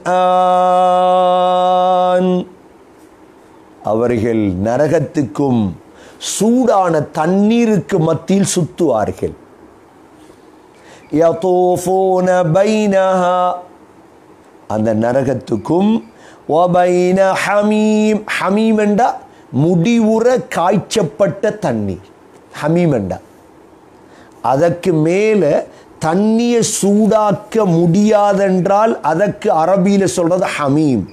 آن அவர்கள் நரகத்துக்கும் சூடான தண்ணீருக்கு மத்தியில் சுத்துவார்கள் யதூஃபூன பைனஹா அந்த நரகத்துக்கும் வபைன ஹமீம் ஹமீம் என்றா முடிவுற காய்ச்சப்பட்ட தண்ணீர் ஹமீம் என்றா அதற்கு மேலே தண்ணியை சூடாக்க முடியாதென்றால் அதற்கு அரபியில் சொல்றது ஹமீம்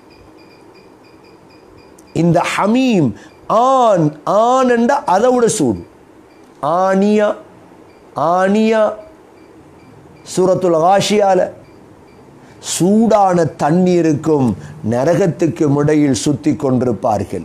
இந்த ஹமீம் ஆன் ஆன் என்றா அதை விட சூடு ஆனியா ஆனியா சூரத்துல் ஆஷியால சூடான தண்ணீருக்கும் நரகத்துக்கும் இடையில் சுத்தி கொண்டிருப்பார்கள்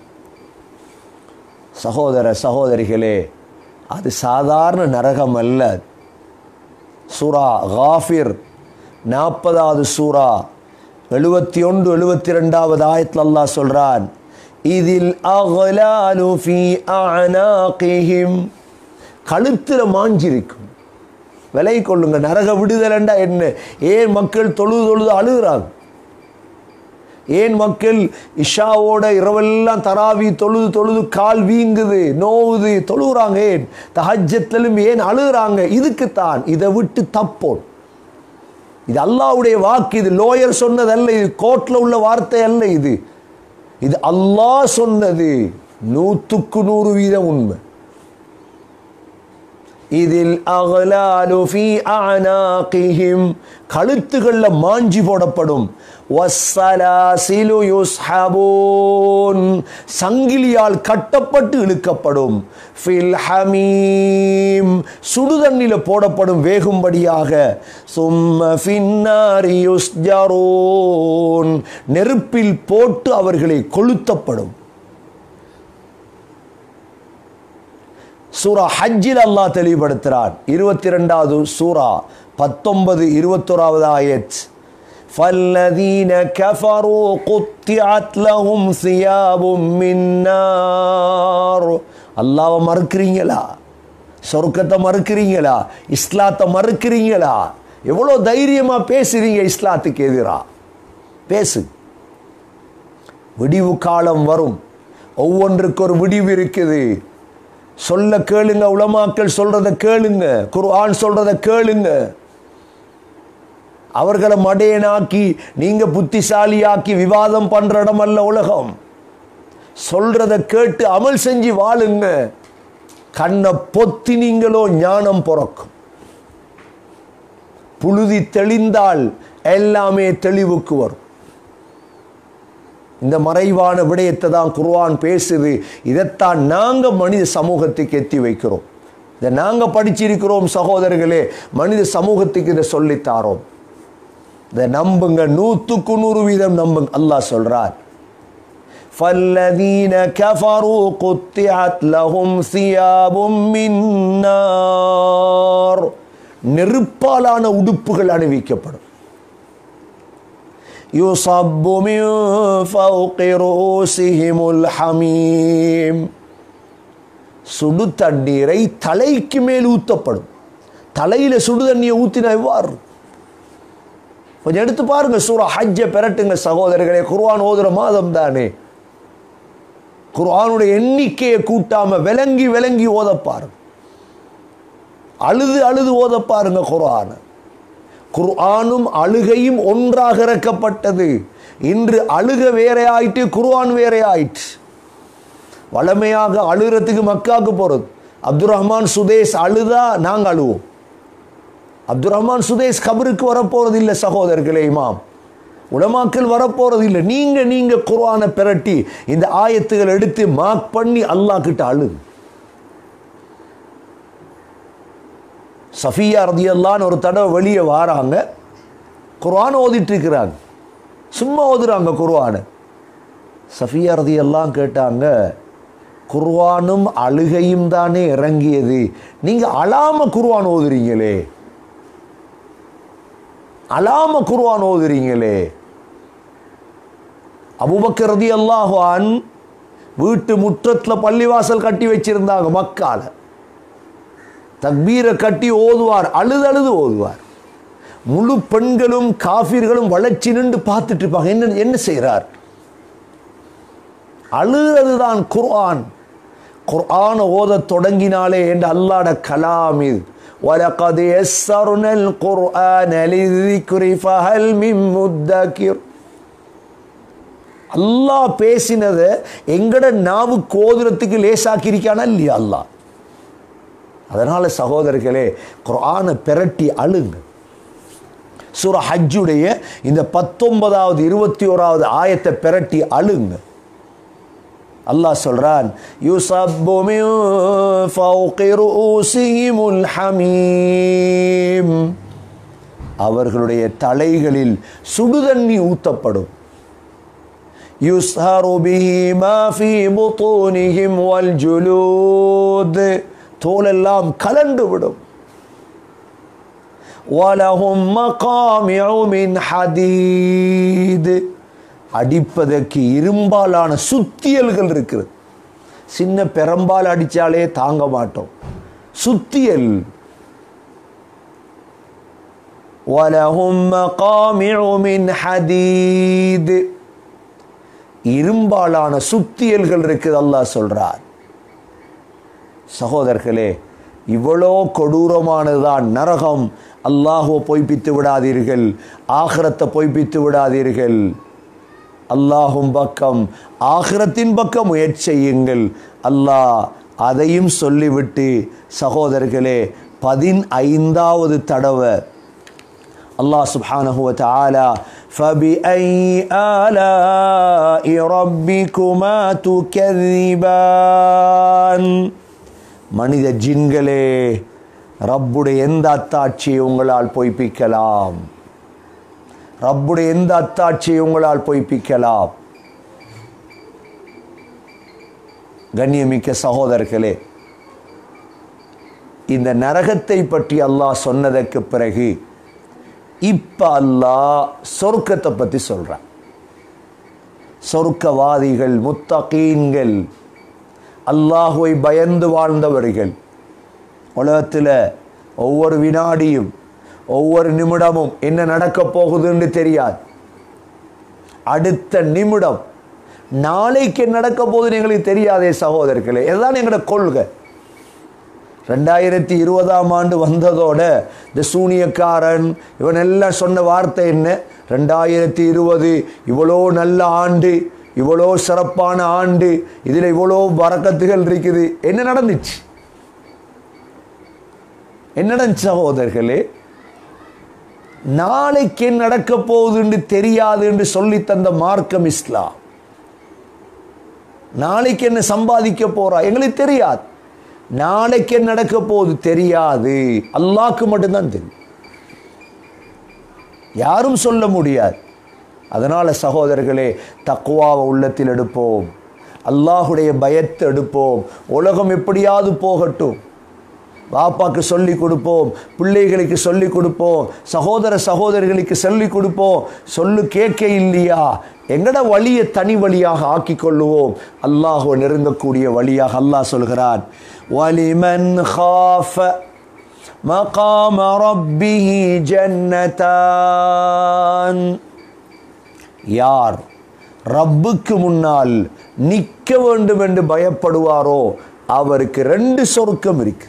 சகோதர சகோதரிகளே அது சாதாரண நரகம் அல்ல சூரா காஃபிர் நாற்பதாவது சூரா எழுபத்தி ஒன்று எழுபத்தி ரெண்டாவது ஆயத்தில் அல்லாஹ் சொல்றான் இதில் அகலாலு ஃபி அனாகிஹிம் கழுத்தில் மாஞ்சிருக்கும் விலை கொள்ளுங்க நரக விடுதலைண்டா என்ன ஏன் மக்கள் தொழுது தொழுது அழுகுறாங்க ஏன் மக்கள் இஷாவோட இரவெல்லாம் தராவி தொழுது தொழுது கால் வீங்குது நோவுது தொழுகிறாங்க ஏன் தஹஜத்திலும் ஏன் அழுகுறாங்க இதுக்குத்தான் இதை விட்டு தப்போம் இது அல்லாவுடைய வாக்கு இது லோயர் சொன்னதல்ல இது கோர்ட்ல உள்ள வார்த்தை அல்ல இது இது அல்லாஹ் சொன்னது நூற்றுக்கு நூறு வீதம் உண்மை இதில் அகலாலு ஃபீ அனாகிஹிம் கழுத்துகள்ல மாஞ்சி போடப்படும் வஸ்ஸலாசிலு யுஸ்ஹபூன் சங்கிலியால் கட்டப்பட்டு இழுக்கப்படும் ஃபில் ஹமீம் சுடுதண்ணில போடப்படும் வேகும்படியாக சும்ம ஃபின்னாரி யுஸ்ஜரூன் நெருப்பில் போட்டு அவர்களை கொளுத்தப்படும் சூரா ஹஜ்ஜில் அல்லாஹ் தெளிவுபடுத்துகிறான் இருபத்தி ரெண்டாவது சூரா பத்தொன்பது இருபத்தோராவது ஆயத் فالذين كفروا قطعت لهم ثياب من نار அல்லாவை மறுக்கிறீங்களா சொர்க்கத்தை மறுக்கிறீங்களா இஸ்லாத்தை மறுக்கிறீங்களா எவ்வளோ தைரியமா பேசுறீங்க இஸ்லாத்துக்கு எதிரா பேசு விடிவு காலம் வரும் ஒவ்வொன்றுக்கு ஒரு விடிவு இருக்குது சொல்ல கேளுங்க உலமாக்கள் சொல்றத கேளுங்க குர்ஆன் சொல்றத கேளுங்க அவர்களை மடையனாக்கி நீங்க புத்திசாலியாக்கி விவாதம் பண்ற இடம் அல்ல உலகம் சொல்றத கேட்டு அமல் செஞ்சு வாழுங்க கண்ணை பொத்தினீங்களோ ஞானம் பிறக்கும் புழுதி தெளிந்தால் எல்லாமே தெளிவுக்கு வரும் இந்த மறைவான விடயத்தை தான் குர்ஆன் பேசுது இதைத்தான் நாங்க மனித சமூகத்துக்கு எத்தி வைக்கிறோம் இதை நாங்க படிச்சிருக்கிறோம் சகோதரர்களே மனித சமூகத்துக்கு இதை சொல்லித்தாரோம் இதை நம்புங்க நூற்றுக்கு நூறு வீதம் நம்புங்க அல்லாஹ் சொல்றார் فالذين كفروا قطعت لهم ثياب من نار நெருப்பாலான உடுப்புகள் அணிவிக்கப்படும் يصب من فوق رؤوسهم الحميم சுடு தண்ணீரை தலைக்கு மேல் ஊத்தப்படும் தலையில சுடு தண்ணியை ஊத்தினா எவ்வாறு கொஞ்சம் எடுத்து பாருங்க சூரா ஹஜ்ஜை பெரட்டுங்க சகோதரர்களே குர்ஆன் ஓதுற மாதம் தானே குர்ஆனுடைய எண்ணிக்கையை கூட்டாம விளங்கி விளங்கி ஓத பாருங்க அழுது அழுது ஓத பாருங்க குர்ஆன் குர்ஆனும் அழுகையும் ஒன்றாக இறக்கப்பட்டது இன்று அழுக வேற ஆயிட்டு குர்ஆன் வேற ஆயிட்டு வளமையாக அழுகிறதுக்கு மக்காவுக்கு போறது அப்துல் ரஹ்மான் சுதேஷ் அழுதா நாங்க அழுவோம் அப்துல் ரஹ்மான் சுதேஷ் கபருக்கு வரப்போறது இல்லை சகோதரர்களே இமாம் உலமாக்கள் வரப்போறது இல்லை நீங்க நீங்க குர்ஆனை பிரட்டி இந்த ஆயத்துகள் எடுத்து மார்க் பண்ணி அல்லாஹ் கிட்ட அழு சஃபியா ரதியல்லான்னு ஒரு தடவை வெளியே வாராங்க குர்ஆன் ஓதிட்டு இருக்கிறாங்க சும்மா ஓதுறாங்க குர்ஆனை சஃபியா ரதியெல்லாம் கேட்டாங்க குர்ஆனும் அழுகையும் தானே இறங்கியது நீங்க அழாம குர்ஆன் ஓதுறீங்களே அலாம குர்ஆன் ஓதுறீங்களே அபுபக்கர் ரதியல்லாஹு அன் வீட்டு முற்றத்தில் பள்ளிவாசல் கட்டி வச்சிருந்தாங்க மக்கால தக்பீரை கட்டி ஓதுவார் அழுது அழுது ஓதுவார் முழு பெண்களும் காஃபிர்களும் வளர்ச்சி நின்று பார்த்துட்டு இருப்பாங்க என்ன என்ன செய்கிறார் அழுகிறதுதான் குர்ஆன் குர்ஆனை ஓதத் தொடங்கினாலே என்று அல்லாட கலாம் இது وَلَقَدْ يَسَّرْنَا الْقُرْآنَ لِلذِّكْرِ فَهَلْ مِن مُدَّكِرٍ அல்லாஹ் பேசினதை எங்கட நாவு கோதுரத்துக்கு லேசாக்கி இருக்கானா இல்லையா அல்லாஹ் அதனால சகோதரர்களே குர்ஆனை பிரட்டி அழுங்க சூர ஹஜ்ஜுடைய இந்த பத்தொன்பதாவது இருபத்தி ஓராவது ஆயத்தை பிரட்டி அழுங்க அல்லாஹ் சொல்றான் யுசப்பு மின் ஃபௌகி ரூசிஹிமுல் ஹமீம் அவர்களுடைய தலைகளில் சுடுதண்ணி ஊத்தப்படும் யுஸ்ஹரு பிஹி மா ஃபீ புத்தூனிஹிம் வல் ஜுலூத் தோலெல்லாம் கலண்டு விடும் வலஹும் மகாமிஉ மின் ஹதீத் அடிப்பதற்கு இரும்பாலான சுத்தியல்கள் இருக்குது சின்ன பெரம்பால் அடிச்சாலே தாங்க மாட்டோம் சுத்தியல் வலஹும் மகாமிஉ மின் ஹதீத் இரும்பாலான சுத்தியல்கள் இருக்குது அல்லாஹ் சொல்றார் சகோதரர்களே இவ்வளோ கொடூரமானதுதான் நரகம் அல்லாஹுவை பொய்ப்பித்து விடாதீர்கள் ஆகிரத்தை பொய்ப்பித்து விடாதீர்கள் அல்லாஹும் பக்கம் ஆகிரத்தின் பக்கம் முயற்சி செய்யுங்கள் அல்லாஹ் அதையும் சொல்லிவிட்டு சகோதரர்களே பதினைந்தாவது தடவை அல்லாஹ் சுப்ஹானஹு வ தஆலா فبأي آلاء ربكما تكذبان மனித ஜின்களே ரப்புடைய எந்த அத்தாட்சியை உங்களால் பொய்ப்பிக்கலாம் ரப்புடைய எந்த அத்தாட்சியை உங்களால் பொய்ப்பிக்கலாம் கண்ணியமிக்க சகோதரர்களே இந்த நரகத்தை பற்றி அல்லாஹ் சொன்னதற்கு பிறகு இப்ப அல்லாஹ் சொர்க்கத்தை பத்தி சொல்றான் சொர்க்கவாதிகள் முத்தகீன்கள் அல்லாஹுவை பயந்து வாழ்ந்தவர்கள் உலகத்தில் ஒவ்வொரு வினாடியும் ஒவ்வொரு நிமிடமும் என்ன நடக்க போகுதுன்னு தெரியாது அடுத்த நிமிடம் நாளைக்கு என்ன நடக்க போகுதுன்னு எங்களுக்கு தெரியாதே சகோதரர்களே இதுதான் எங்களோட கொள்கை ரெண்டாயிரத்தி இருபதாம் ஆண்டு வந்ததோட இந்த சூனியக்காரன் இவன் எல்லாம் சொன்ன வார்த்தை என்ன ரெண்டாயிரத்தி இருபது இவ்வளோ நல்ல ஆண்டு இவ்வளோ சிறப்பான ஆண்டு இதில் இவ்வளோ வரக்கத்துகள் இருக்குது என்ன நடந்துச்சு என்ன நடந்துச்சு சகோதரர்களே நாளைக்கு என்ன நடக்க போகுதுன்னு தெரியாது என்று சொல்லி தந்த மார்க்கம் இஸ்லாம் நாளைக்கு என்ன சம்பாதிக்க போறா எங்களுக்கு தெரியாது நாளைக்கு என்ன நடக்க போகுது தெரியாது அல்லாஹ்க்கு மட்டும்தான் தெரியும் யாரும் சொல்ல முடியாது அதனால சகோதரர்களே தக்குவாவை உள்ளத்தில் எடுப்போம் அல்லாஹுடைய பயத்தை எடுப்போம் உலகம் எப்படியாவது போகட்டும் பாப்பாக்கு சொல்லி கொடுப்போம் பிள்ளைகளுக்கு சொல்லி கொடுப்போம் சகோதர சகோதரிகளுக்கு சொல்லி கொடுப்போம் சொல்லு கேட்க இல்லையா எங்கட வழியை தனி வழியாக ஆக்கிக் கொள்ளுவோம் அல்லாஹுவை நெருங்கக்கூடிய வழியாக அல்லாஹ் சொல்கிறான் வலிமன் خاف مقام ربه جنتان யார் ரப்புக்கு முன்னால் நிற்க வேண்டும் என்று பயப்படுவாரோ அவருக்கு ரெண்டு சொர்க்கம் இருக்கு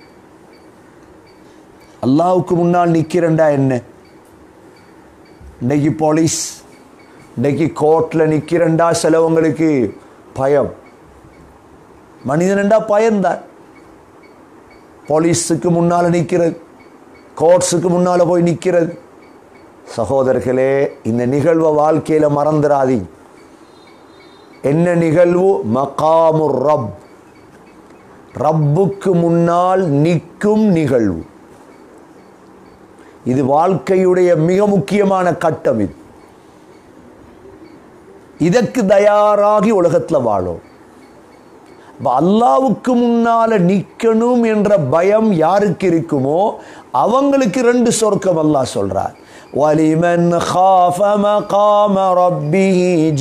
அல்லாவுக்கு முன்னால் நிற்கிறண்டா என்ன இன்னைக்கு போலீஸ் இன்னைக்கு கோர்ட்டில் நிற்கிறண்டா சிலவங்களுக்கு பயம் மனிதனண்டா பயம்தான் போலீஸுக்கு முன்னால் நிற்கிறது கோர்ட்ஸுக்கு முன்னால் போய் நிற்கிறது சகோதரர்களே இந்த நிகழ்வை வாழ்க்கையில் மறந்துடாதீங்க என்ன நிகழ்வு மகாமு ரப் ரப்புக்கு முன்னால் நிற்கும் நிகழ்வு இது வாழ்க்கையுடைய மிக முக்கியமான கட்டம் இது இதற்கு தயாராகி உலகத்தில் வாழும் அப்ப அல்லாவுக்கு முன்னால நிக்கணும் என்ற பயம் யாருக்கு இருக்குமோ அவங்களுக்கு ரெண்டு சொர்க்கம் அல்லாஹ் சொல்றார் வலிமன் خاف مقام ربه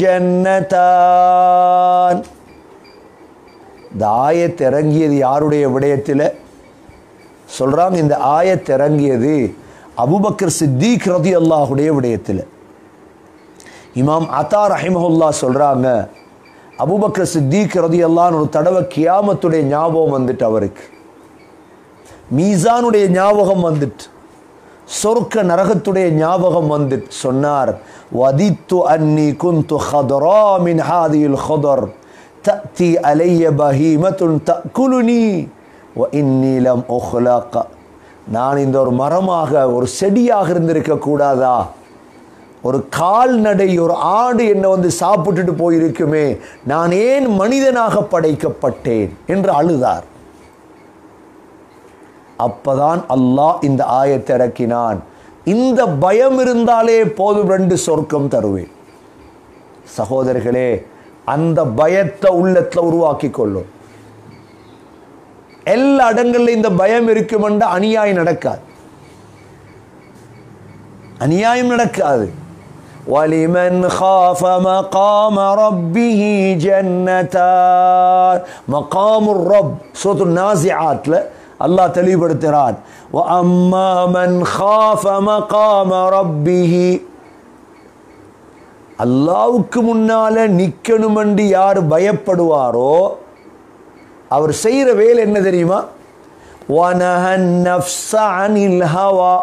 جنتان இந்த ஆயத் இறங்கியது யாருடைய விடயத்தில் சொல்றாங்க இந்த ஆயத் இறங்கியது அபுபக்கர் சித்திக் ரதி அல்லாஹுடைய விடயத்தில் இமாம் அத்தா ரஹிமஹுல்லா சொல்றாங்க அபுபக்கர் சித்திக் ரதி அல்லான்னு ஒரு தடவை கியாமத்துடைய ஞாபகம் வந்துட்டு அவருக்கு மீசானுடைய ஞாபகம் வந்துட்டு சொர்க்க நரகத்துடைய ஞாபகம் வந்துட்டு சொன்னார் வதித்து அன்னி குந்து ஹதரா மின் ஹாதியில் ஹதர் தத்தி அலைய பஹீமத்துன் தக்குலுனி வ இன்னி லம் உஹ்லக நான் இந்த ஒரு மரமாக ஒரு செடியாக இருந்திருக்க கூடாதா ஒரு கால்நடை ஒரு ஆடு என்னை வந்து சாப்பிட்டுட்டு போயிருக்குமே நான் ஏன் மனிதனாக படைக்கப்பட்டேன் என்று அழுதார் அப்பதான் அல்லாஹ் இந்த ஆயத்தை இறக்கினான் இந்த பயம் இருந்தாலே போதும் ரெண்டு சொர்க்கம் தருவேன் சகோதரர்களே அந்த பயத்தை உள்ளத்துல உருவாக்கி கொள்ளும் எல்லா இடங்கள்ல இந்த பயம் இருக்குமென்ற அநியாயம் நடக்காது அநியாயம் நடக்காது وَلِمَنْ خَافَ مَقَامَ رَبِّهِ جَنَّتَانِ مقام الرب சூரத்து நாசிஆத்ல அல்லாஹ் தெளிவுபடுத்துகிறான் وَأَمَّا مَنْ خَافَ مَقَامَ رَبِّهِ அல்லாவுக்கு முன்னால நிக்கணுமென்று யார் பயப்படுவாரோ அவர் செய்யற வேலை என்ன தெரியுமா وَنَهَى النَّفْسَ عَنِ الْهَوَى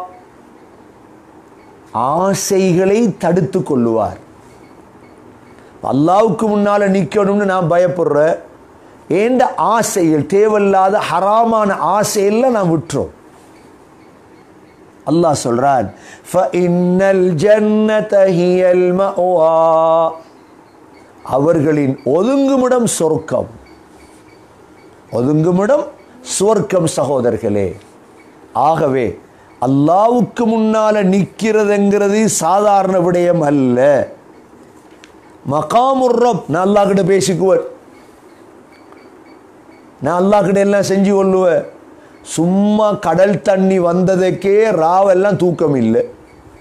ஆசைகளை தடுத்து கொள்ளுவார் அல்லாவுக்கு முன்னால நிக்கணும்னு நான் பயப்படுறேன் ஏண்ட ஆசைகள் தேவையில்லாத ஹராமான ஆசையெல்லாம் நான் விட்டுறோம் அல்லாஹ் சொல்றான் فَإِنَّ الْجَنَّةَ هِيَ الْمَأْوَى அவர்களின் ஒதுங்குமிடம் சொர்க்கம் ஒதுங்குமிடம் சுவர்க்கம் சகோதரர்களே ஆகவே அல்லாவுக்கு முன்னால நிக்கிறதுங்கிறது சாதாரண விடயம் அல்ல மகாமுர்ரப் நான் அல்லா கிட்ட பேசிக்குவேன் நான் அல்லா கிட்ட எல்லாம் செஞ்சு கொள்ளுவேன் சும்மா கடல் தண்ணி வந்ததுக்கே ராவெல்லாம் தூக்கம் இல்லை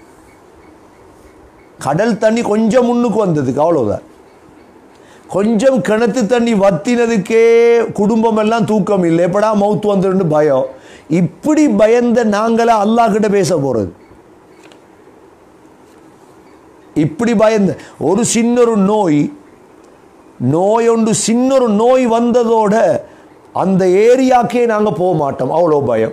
கடல் தண்ணி கொஞ்சம் முன்னுக்கு வந்ததுக்கு அவ்வளோதான் கொஞ்சம் கிணத்து தண்ணி வத்தினதுக்கே குடும்பம் எல்லாம் தூக்கம் இல்லை எப்படா மவுத்து வந்துருந்து பயம் இப்படி பயந்த நாங்களா அல்லாஹ் கிட்ட பேச போறது இப்படி பயந்த ஒரு சின்னொரு நோய் நோயொன்று சின்னொரு நோய் வந்ததோட அந்த ஏரியாக்கே நாங்கள் போக மாட்டோம் அவ்வளோ பயம்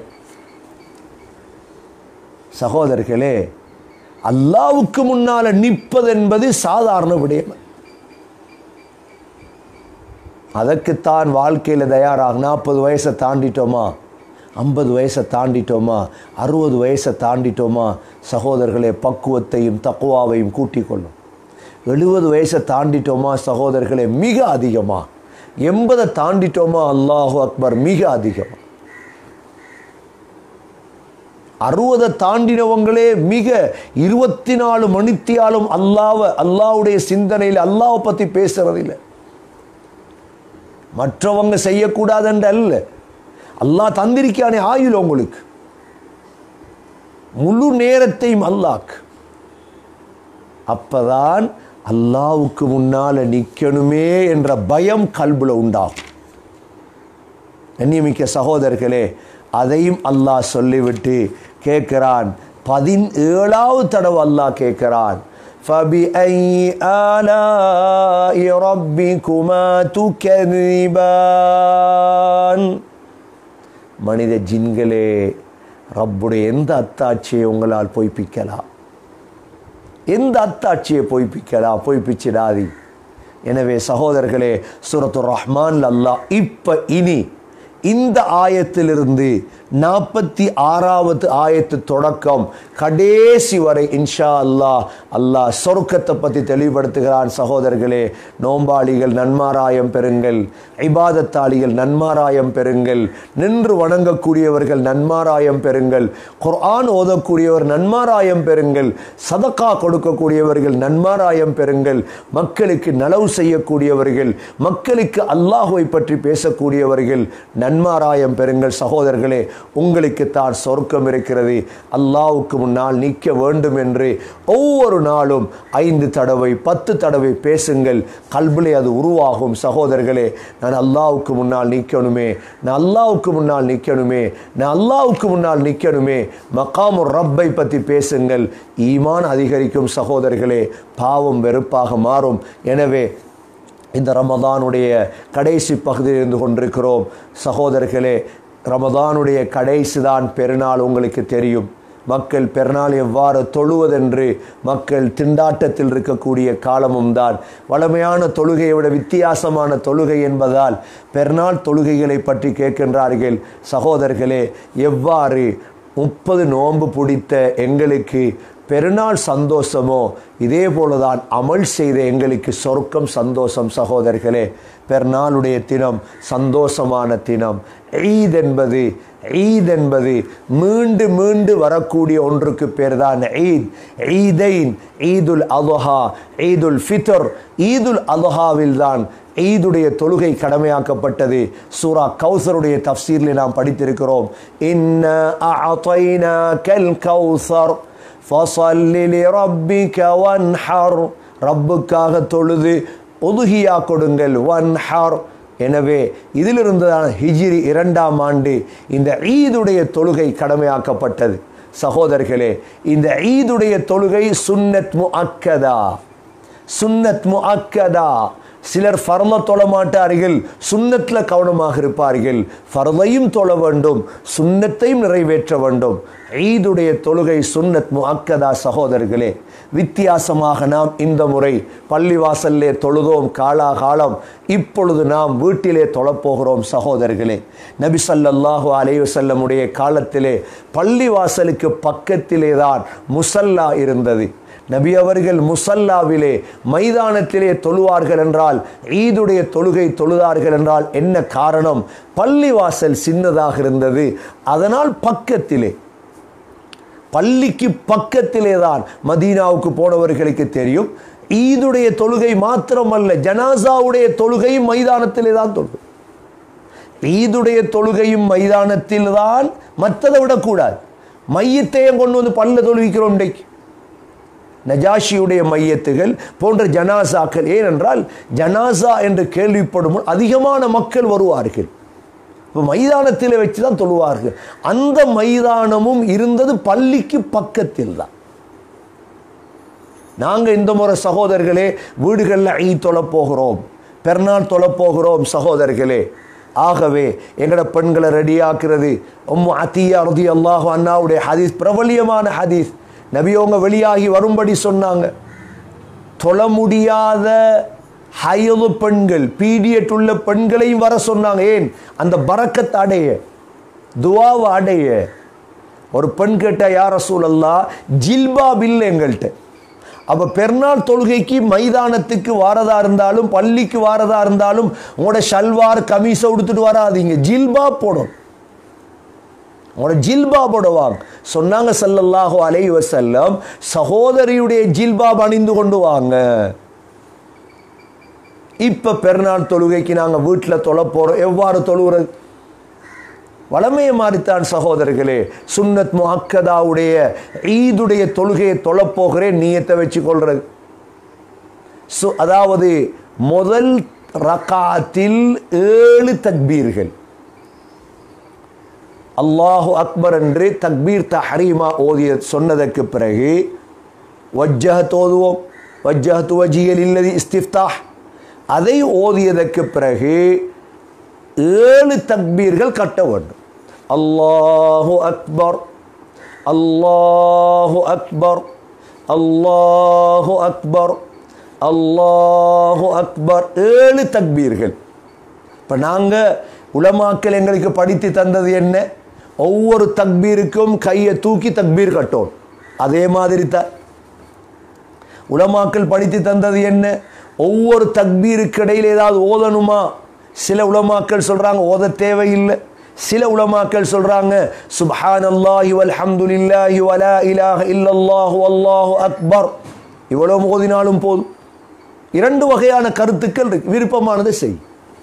சகோதரர்களே அல்லாவுக்கு முன்னால நிற்பது என்பது சாதாரண விடயம் அதற்குத்தான் வாழ்க்கையில் தயாராக நாற்பது வயசை தாண்டிட்டோமா ஐம்பது வயசை தாண்டிட்டோமா அறுபது வயசை தாண்டிட்டோமா சகோதரர்களே பக்குவத்தையும் தக்குவாவையும் கூட்டிக் கொள்ளும் எழுபது வயசை தாண்டிட்டோமா சகோதரர்களே மிக அதிகமா எண்பதை தாண்டிட்டோமா அல்லாஹு அக்பர் மிக அதிகமா அறுபதை தாண்டினவங்களே மிக இருபத்தி நாலு மணித்தியாலும் அல்லாவை அல்லாவுடைய சிந்தனையில் அல்லாவை பற்றி பேசுறதில்லை மற்றவங்க செய்யக்கூடாதுன்ற அல்ல அல்லாஹ் தந்திருக்கானே ஆயுள் உங்களுக்கு முழு நேரத்தையும் அல்லாக்கு அப்பதான் அல்லாவுக்கு முன்னால நிக்கணுமே என்ற பயம் கல்புல உண்டாகும் கண்ணியமிக்க சகோதரர்களே அதையும் அல்லாஹ் சொல்லிவிட்டு கேட்கிறான் பதினேழாவது தடவை அல்லாஹ் கேட்கிறான் فبأي آلاء ربكما تكذبان மனித ஜின்களே ரப்புடைய எந்த அத்தாட்சியை உங்களால் பொய்ப்பிக்கலாம் எந்த அத்தாட்சியை பொய்ப்பிக்கலாம் பொய்ப்பிச்சிடாதி எனவே சகோதரர்களே சூரத்து ரஹ்மான் அல்லாஹ் இப்ப இனி இந்த ஆயத்திலிருந்து நாற்பத்தி ஆறாவது ஆயத்து தொடக்கம் கடைசி வரை இன்ஷா அல்லாஹ் அல்லாஹ் சொர்க்கத்தை பற்றி தெளிவுபடுத்துகிறான் சகோதரர்களே நோம்பாளிகள் நன்மாராயம் பெறுங்கள் இபாதத்தாளிகள் நன்மாராயம் பெறுங்கள் நின்று வணங்கக்கூடியவர்கள் நன்மாராயம் பெறுங்கள் குர்ஆன் ஓதக்கூடியவர் நன்மாராயம் பெறுங்கள் சதக்கா கொடுக்கக்கூடியவர்கள் நன்மாராயம் பெறுங்கள் மக்களுக்கு நலவு செய்யக்கூடியவர்கள் மக்களுக்கு அல்லாஹுவை பற்றி பேசக்கூடியவர்கள் நன்மாராயம் பெறுங்கள் சகோதரர்களே உங்களுக்கு தான் சொர்க்கம் இருக்கிறது அல்லாவுக்கு முன்னால் நிற்க வேண்டும் என்று ஒவ்வொரு நாளும் ஐந்து தடவை பத்து தடவை பேசுங்கள் கல்விலே அது உருவாகும் சகோதரர்களே நான் அல்லாவுக்கு முன்னால் நிற்கணுமே நான் அல்லாவுக்கு முன்னால் நிற்கணுமே நான் அல்லாவுக்கு முன்னால் நிற்கணுமே மக்காமு ரப்பை பற்றி பேசுங்கள் ஈமான் அதிகரிக்கும் சகோதரர்களே பாவம் வெறுப்பாக மாறும் எனவே இந்த ரமதானுடைய கடைசி பகுதியில் இருந்து கொண்டிருக்கிறோம் சகோதரர்களே ரமதானுடைய கடைசி தான் பெருநாள் உங்களுக்கு தெரியும் மக்கள் பெருநாள் எவ்வாறு தொழுவதென்று மக்கள் திண்டாட்டத்தில் இருக்கக்கூடிய காலமும் தான் வளமையான தொழுகையை விட வித்தியாசமான தொழுகை என்பதால் பெருநாள் தொழுகைகளை பற்றி கேட்கின்றார்கள் சகோதரர்களே எவ்வாறு முப்பது நோன்பு பிடித்த எங்களுக்கு பெருநாள் சந்தோஷமோ இதே போலதான் அமல் செய்த எங்களுக்கு சொர்க்கம் சந்தோஷம் சகோதரர்களே பெருநாளுடைய தினம் சந்தோஷமான தினம் ஈத் என்பது ஈத் என்பது மீண்டு மீண்டு வரக்கூடிய ஒன்றுக்கு பேர் தான் ஈத் ஈதைன் ஈதுல் அலுஹா ஈதுல் ஃபித்ர் ஈதுல் அலுஹாவில் தான் ஈதுடைய தொழுகை கடமையாக்கப்பட்டது சூரா கௌசருடைய தப்சீரில் நாம் படித்திருக்கிறோம் இன்ன கல் கௌசர் ஃபசல்லி லிரப்பிக வன்ஹர் ரப்புக்காக தொழுது ஒதுகியா கொடுங்கள் வன்ஹர் எனவே இதிலிருந்து தான் ஹிஜ்ரி இரண்டாம் ஆண்டு இந்த ஈதுடைய தொழுகை கடமையாக்கப்பட்டது சகோதரர்களே இந்த ஈதுடைய தொழுகை சுன்னத் முஅக்கதா சுன்னத் முஅக்கதா சிலர் ஃபர்ல தொழ மாட்டார்கள் சுன்னத்தில் கவனமாக இருப்பார்கள் ஃபர்லையும் தொழ வேண்டும் சுன்னத்தையும் நிறைவேற்ற வேண்டும் ஈதுடைய தொழுகை சுன்னத் முஅக்கதா சகோதரர்களே வித்தியாசமாக நாம் இந்த முறை பள்ளிவாசல்லே தொழுதோம் காலாகாலம் இப்பொழுது நாம் வீட்டிலே தொழப்போகிறோம் சகோதரர்களே நபி ஸல்லல்லாஹு அலைஹி வஸல்லமுடைய காலத்திலே பள்ளிவாசலுக்கு பக்கத்திலே தான் முசல்லா இருந்தது நபி அவர்கள் முசல்லாவிலே மைதானத்திலே தொழுவார்கள் என்றால் ஈதுடைய தொழுகை தொழுதார்கள் என்றால் என்ன காரணம் பள்ளிவாசல் சின்னதாக இருந்தது அதனால் பக்கத்திலே பள்ளிக்கு பக்கத்திலே தான் மதீனாவுக்கு போனவர்களுக்கு தெரியும் ஈதுடைய தொழுகை மாத்திரமல்ல ஜனாசாவுடைய தொழுகையும் மைதானத்திலே தான் தொழுகை ஈதுடைய தொழுகையும் மைதானத்தில் தான் மற்றதை விடக்கூடாது மையத்தையும் கொண்டு வந்து பல்ல தொழுவிக்கிறோம் இன்றைக்கு நஜாஷியுடைய மையத்துகள் போன்ற ஜனாசாக்கள் ஏனென்றால் ஜனாசா என்று கேள்விப்படும் போது அதிகமான மக்கள் வருவார்கள் இப்போ மைதானத்தில் வச்சு தான் தொழுவார்கள் அந்த மைதானமும் இருந்தது பள்ளிக்கு பக்கத்தில் தான் நாங்கள் இந்த முறை சகோதரர்களே வீடுகளில் ஐ தொழப் போகிறோம் பெருநாள் தொழப் போகிறோம் சகோதரர்களே ஆகவே எங்களோட பெண்களை ரெடியாக்குறது உம்மு அத்தியா ரதி அல்லாஹு அண்ணாவுடைய ஹதீஸ் பிரபலியமான ஹதீஸ் நபியோங்க வெளியாகி வரும்படி சொன்னாங்க தொழ முடியாத ஹயது பெண்கள் பீடியட் உள்ள பெண்களையும் வர சொன்னாங்க ஏன் அந்த பறக்கத்தை அடைய துவாவை அடைய ஒரு பெண் கேட்ட யார் ரசூலல்லா ஜில்பாப் இல்லை எங்கள்கிட்ட அப்போ பெருநாள் தொழுகைக்கு மைதானத்துக்கு வாரதா இருந்தாலும் பள்ளிக்கு வாரதா இருந்தாலும் உங்களோட ஷல்வார் கமீஸை உடுத்துட்டு வராதீங்க ஜில்பாப் போடும் உங்களோட ஜில்பாப் போடுவாங்க சொன்னாங்க ஸல்லல்லாஹு அலைஹி வஸல்லம் சகோதரியுடைய ஜில்பாப் அணிந்து கொண்டு வாங்க இப்போ பெருநாள் தொழுகைக்கு நாங்கள் வீட்டில் தொழ போகிறோம் எவ்வாறு தொழுகிறது வளமையை மாறித்தான் சகோதரர்களே சுன்னத் முஹக்கதாவுடைய ஈதுடைய தொழுகையை தொழப்போகிறேன் நீயத்தை வச்சு கொள்றது சு அதாவது முதல் ரகாத்தில் ஏழு தக்பீர்கள் அல்லாஹு அக்பர் என்று தக்பீர் தஹரீமா ஓதிய சொன்னதற்கு பிறகு வஜ்ஜஹத் ஓதுவோம் வஜ்ஜஹத் வஜியல் இல்லதி இஸ்திஃப்தாஹ் அதை ஓதியதற்கு பிறகு ஏழு தக்பீர்கள் கட்ட வேண்டும் அல்லாஹு அக்பர் அல்லாஹு அக்பர் அல்லாஹு அக்பர் அல்லாஹு அக்பர் ஏழு தக்பீர்கள் இப்போ நாங்கள் உலமாக்கள் எங்களுக்கு படித்து தந்தது என்ன ஒவ்வொரு தக்பீருக்கும் கையை தூக்கி தக்பீர் கட்டோம் அதே மாதிரி தான் உலமாக்கள் படித்து தந்தது என்ன ஒவ்வொரு தக்பீருக்கு இடையில் ஏதாவது ஓதணுமா சில உலமாக்கள் சொல்றாங்க ஓத தேவையில்லை சில உலமாக்கள் சொல்றாங்க சுப்ஹான் அல்லாஹி வல்ஹம்துலில்லாஹி வலா இலாஹ இல்லல்லாஹு அல்லாஹு அக்பர் இவ்வளவு ஓதினாலும் போதும் இரண்டு வகையான கருத்துக்கள் இருக்கு விருப்பமானதை செய்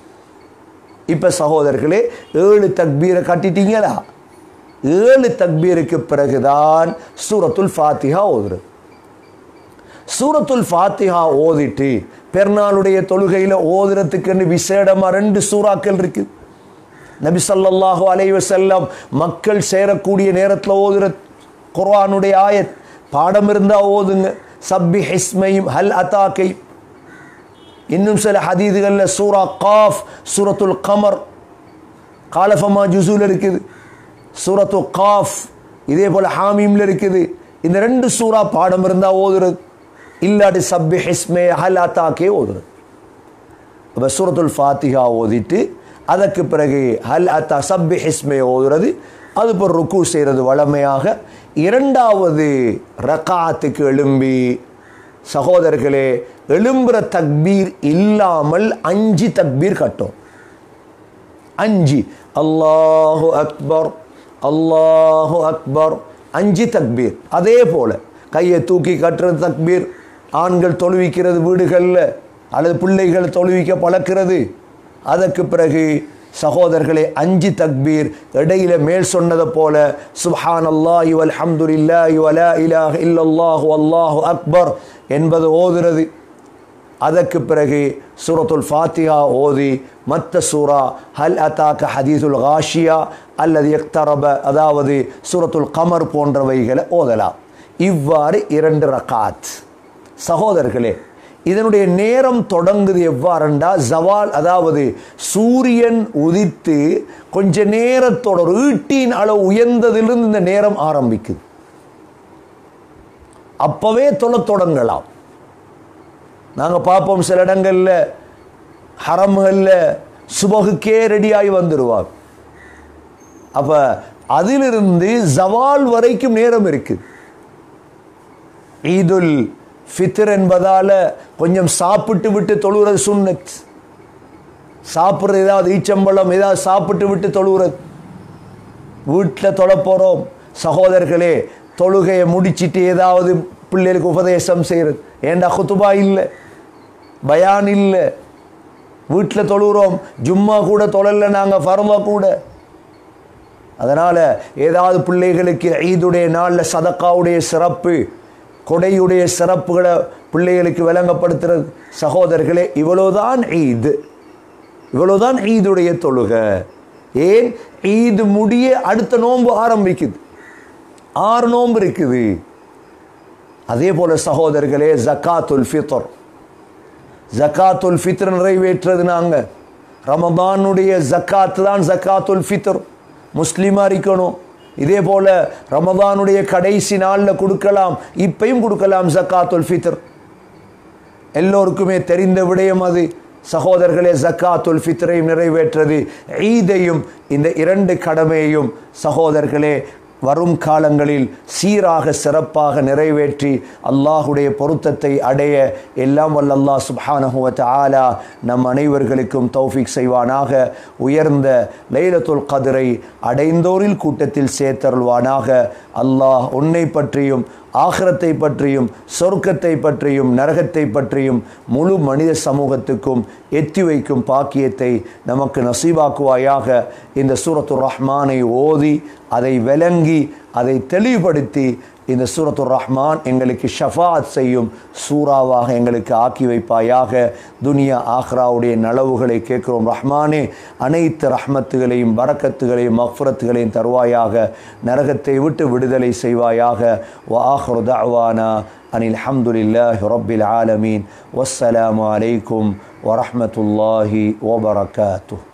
இப்ப சகோதரர்களே ஏழு தக்பீரை கட்டிட்டீங்களா ஏழு தக்பீருக்கு பிறகுதான் சூரத்துல் ஃபாத்திஹா ஓதுறது சூரத்துல் ஃபாத்திஹா ஓதிட்டு பெருநாளுடைய தொழுகையில் ஓதுறதுக்குன்னு விசேடமா ரெண்டு சூறாக்கள் இருக்கு நபி ஸல்லல்லாஹு அலைஹி வஸல்லம் மக்கள் சேரக்கூடிய நேரத்தில் ஓதுற குர்ஆனுடைய ஆயத் பாடம் இருந்தா ஓதுங்க சப்பி ஹிஸ்மையும் ஹல் அத்தாக்கை இன்னும் சில ஹதீதுகளில் சூரா காஃப் சூரத்துல் கமர் காலஃபமா ஜுசூல் இருக்குது சூரத்து காஃப் இதே போல் ஹாமீம்ல இருக்குது இந்த ரெண்டு சூறா பாடம் இருந்தால் ஓதுறது இல்லாட்டி சப்பி ஹிஸ்மே ஹல் அத்தாக்கே ஓதுறது அப்போ சூரத்துல் ஃபாத்திஹா ஓதிட்டு அதற்கு பிறகு ஹல் அத்தா சப்பி ஹிஸ்மே ஓதுறது அது இப்போ ருக்கு செய்கிறது வளமையாக இரண்டாவது ரக்காத்துக்கு எழும்பி சகோதரர்களே எழும்புற தக்பீர் இல்லாமல் அஞ்சு தக்பீர் கட்டும் அஞ்சு அல்லாஹு அக்பர் அல்லாஹு அக்பர் அஞ்சு தக்பீர் அதே போல கையை தூக்கி கட்டுறது தக்பீர் ஆண்கள் தொழுவிக்கிறது வீடுகளில் அல்லது பிள்ளைகள் தொழுவிக்க பழக்கிறது அதற்கு பிறகு சகோதரர்களே அஞ்சு தக்பீர் இடையில மேல் சொன்னதை போல சுப்ஹான் அல்லாஹி வல்ஹம்துலில்லாஹி வலா இலாஹ இல்லல்லாஹு அல்லாஹு அக்பர் என்பது ஓதுறது அதற்கு பிறகு சூரத்துல் ஃபாத்திஹா ஓதி மற்ற சூரா ஹல் அத்தாக்க ஹதீசுல் காஷியா அல்லது எக்தரப அதாவது சூரத்துல் கமர் போன்றவைகளை ஓதலாம் இவ்வாறு இரண்டு ரகாத் சகோதரர்களே இதனுடைய நேரம் தொடங்குது எவ்வாறுண்டா ஜவால் அதாவது சூரியன் உதித்து கொஞ்ச நேரத்தோட ஒரு ஈட்டின் அளவு உயர்ந்ததிலிருந்து இந்த நேரம் ஆரம்பிக்குது அப்பவே தொழ தொடங்கலாம் நாங்கள் பார்ப்போம் சில இடங்களில் ஹரம்களில் சுபகுக்கே ரெடியாகி வந்துடுவாங்க அப்போ அதிலிருந்து ஜவால் வரைக்கும் நேரம் இருக்குது ஈதுல் ஃபித்ர் என்பதால் கொஞ்சம் சாப்பிட்டு விட்டு தொழுகிறது சுன்னத் சாப்பிட்றது ஏதாவது ஈச்சம்பழம் ஏதாவது சாப்பிட்டு விட்டு தொழுகிறது வீட்டில் தொழ போகிறோம் சகோதரர்களே தொழுகையை முடிச்சிட்டு ஏதாவது பிள்ளைகளுக்கு உபதேசம் செய்கிறது ஏண்டா குத்துபா இல்லை பயான் இல்லை வீட்டில் தொழுகிறோம் ஜும்மா கூட தொழல நாங்கள் ஃபர்மா கூட அதனால் ஏதாவது பிள்ளைகளுக்கு ஈதுடைய நாளில் சதக்காவுடைய சிறப்பு கொடையுடைய சிறப்புகளை பிள்ளைகளுக்கு விளங்கப்படுத்துகிற சகோதரர்களே இவ்வளோதான் ஈத் இவ்வளோதான் ஈதுடைய தொழுகை ஏன் ஈது முடிய அடுத்த நோன்பு ஆரம்பிக்குது ஆறு நோன்பு இருக்குது அதே போல சகோதரர்களே ஜக்காத்துல் ஃபித்ர் ஜக்காத்துல் ஃபித்ர் நிறைவேற்றுறது நாங்க ரமதானுடைய ஜக்காத்து தான் ஜக்காத்துல் ஃபித்ர் முஸ்லீமா இருக்கணும் இதே போல ரமதானுடைய கடைசி நாளில் கொடுக்கலாம் இப்பையும் கொடுக்கலாம் ஜக்காத்துல் ஃபித்ர் எல்லோருக்குமே தெரிந்த விடயம் அது சகோதரர்களே ஜக்காத்துல் ஃபித்ரையும் நிறைவேற்றது ஈதையும் இந்த இரண்டு கடமையையும் சகோதரர்களே வரும் காலங்களில் சீராக சிறப்பாக நிறைவேற்றி அல்லாஹுடைய பொருத்தத்தை அடைய எல்லாம் வல்ல அல்லாஹ் சுப்ஹானஹு வ தஆலா நம் அனைவர்களுக்கும் தௌஃபீக் செய்வானாக உயர்ந்த லைலத்துல் கதிரை அடைந்தோரில் கூட்டத்தில் சேர்த்தருள்வானாக அல்லாஹ் உன்னை பற்றியும் ஆகிரத்தை பற்றியும் சொர்க்கத்தை பற்றியும் நரகத்தை பற்றியும் முழு மனித சமூகத்துக்கும் எத்தி வைக்கும் பாக்கியத்தை நமக்கு நசீபாக்குவாயாக இந்த சூரத்து ரஹ்மானை ஓதி அதை விளங்கி அதை தெளிவுபடுத்தி இந்த சூரத்து ரஹ்மான் எங்களுக்கு ஷஃபாத் செய்யும் சூறாவாக எங்களுக்கு ஆக்கி வைப்பாயாக துனியா ஆக்ராவுடைய நலவுகளை கேட்கிறோம் ரஹ்மானே அனைத்து ரஹ்மத்துகளையும் பரக்கத்துகளையும் மஃபரத்துகளையும் தருவாயாக நரகத்தை விட்டு விடுதலை செய்வாயாக வாஹ்ரு தஅவானா அனில் ஹம்துலில்லாஹி ரப்பில் ஆலமீன் வஸ்ஸலாமு அலைக்கும் வரஹ்மத்துல்லாஹி வபரகாத்துஹ்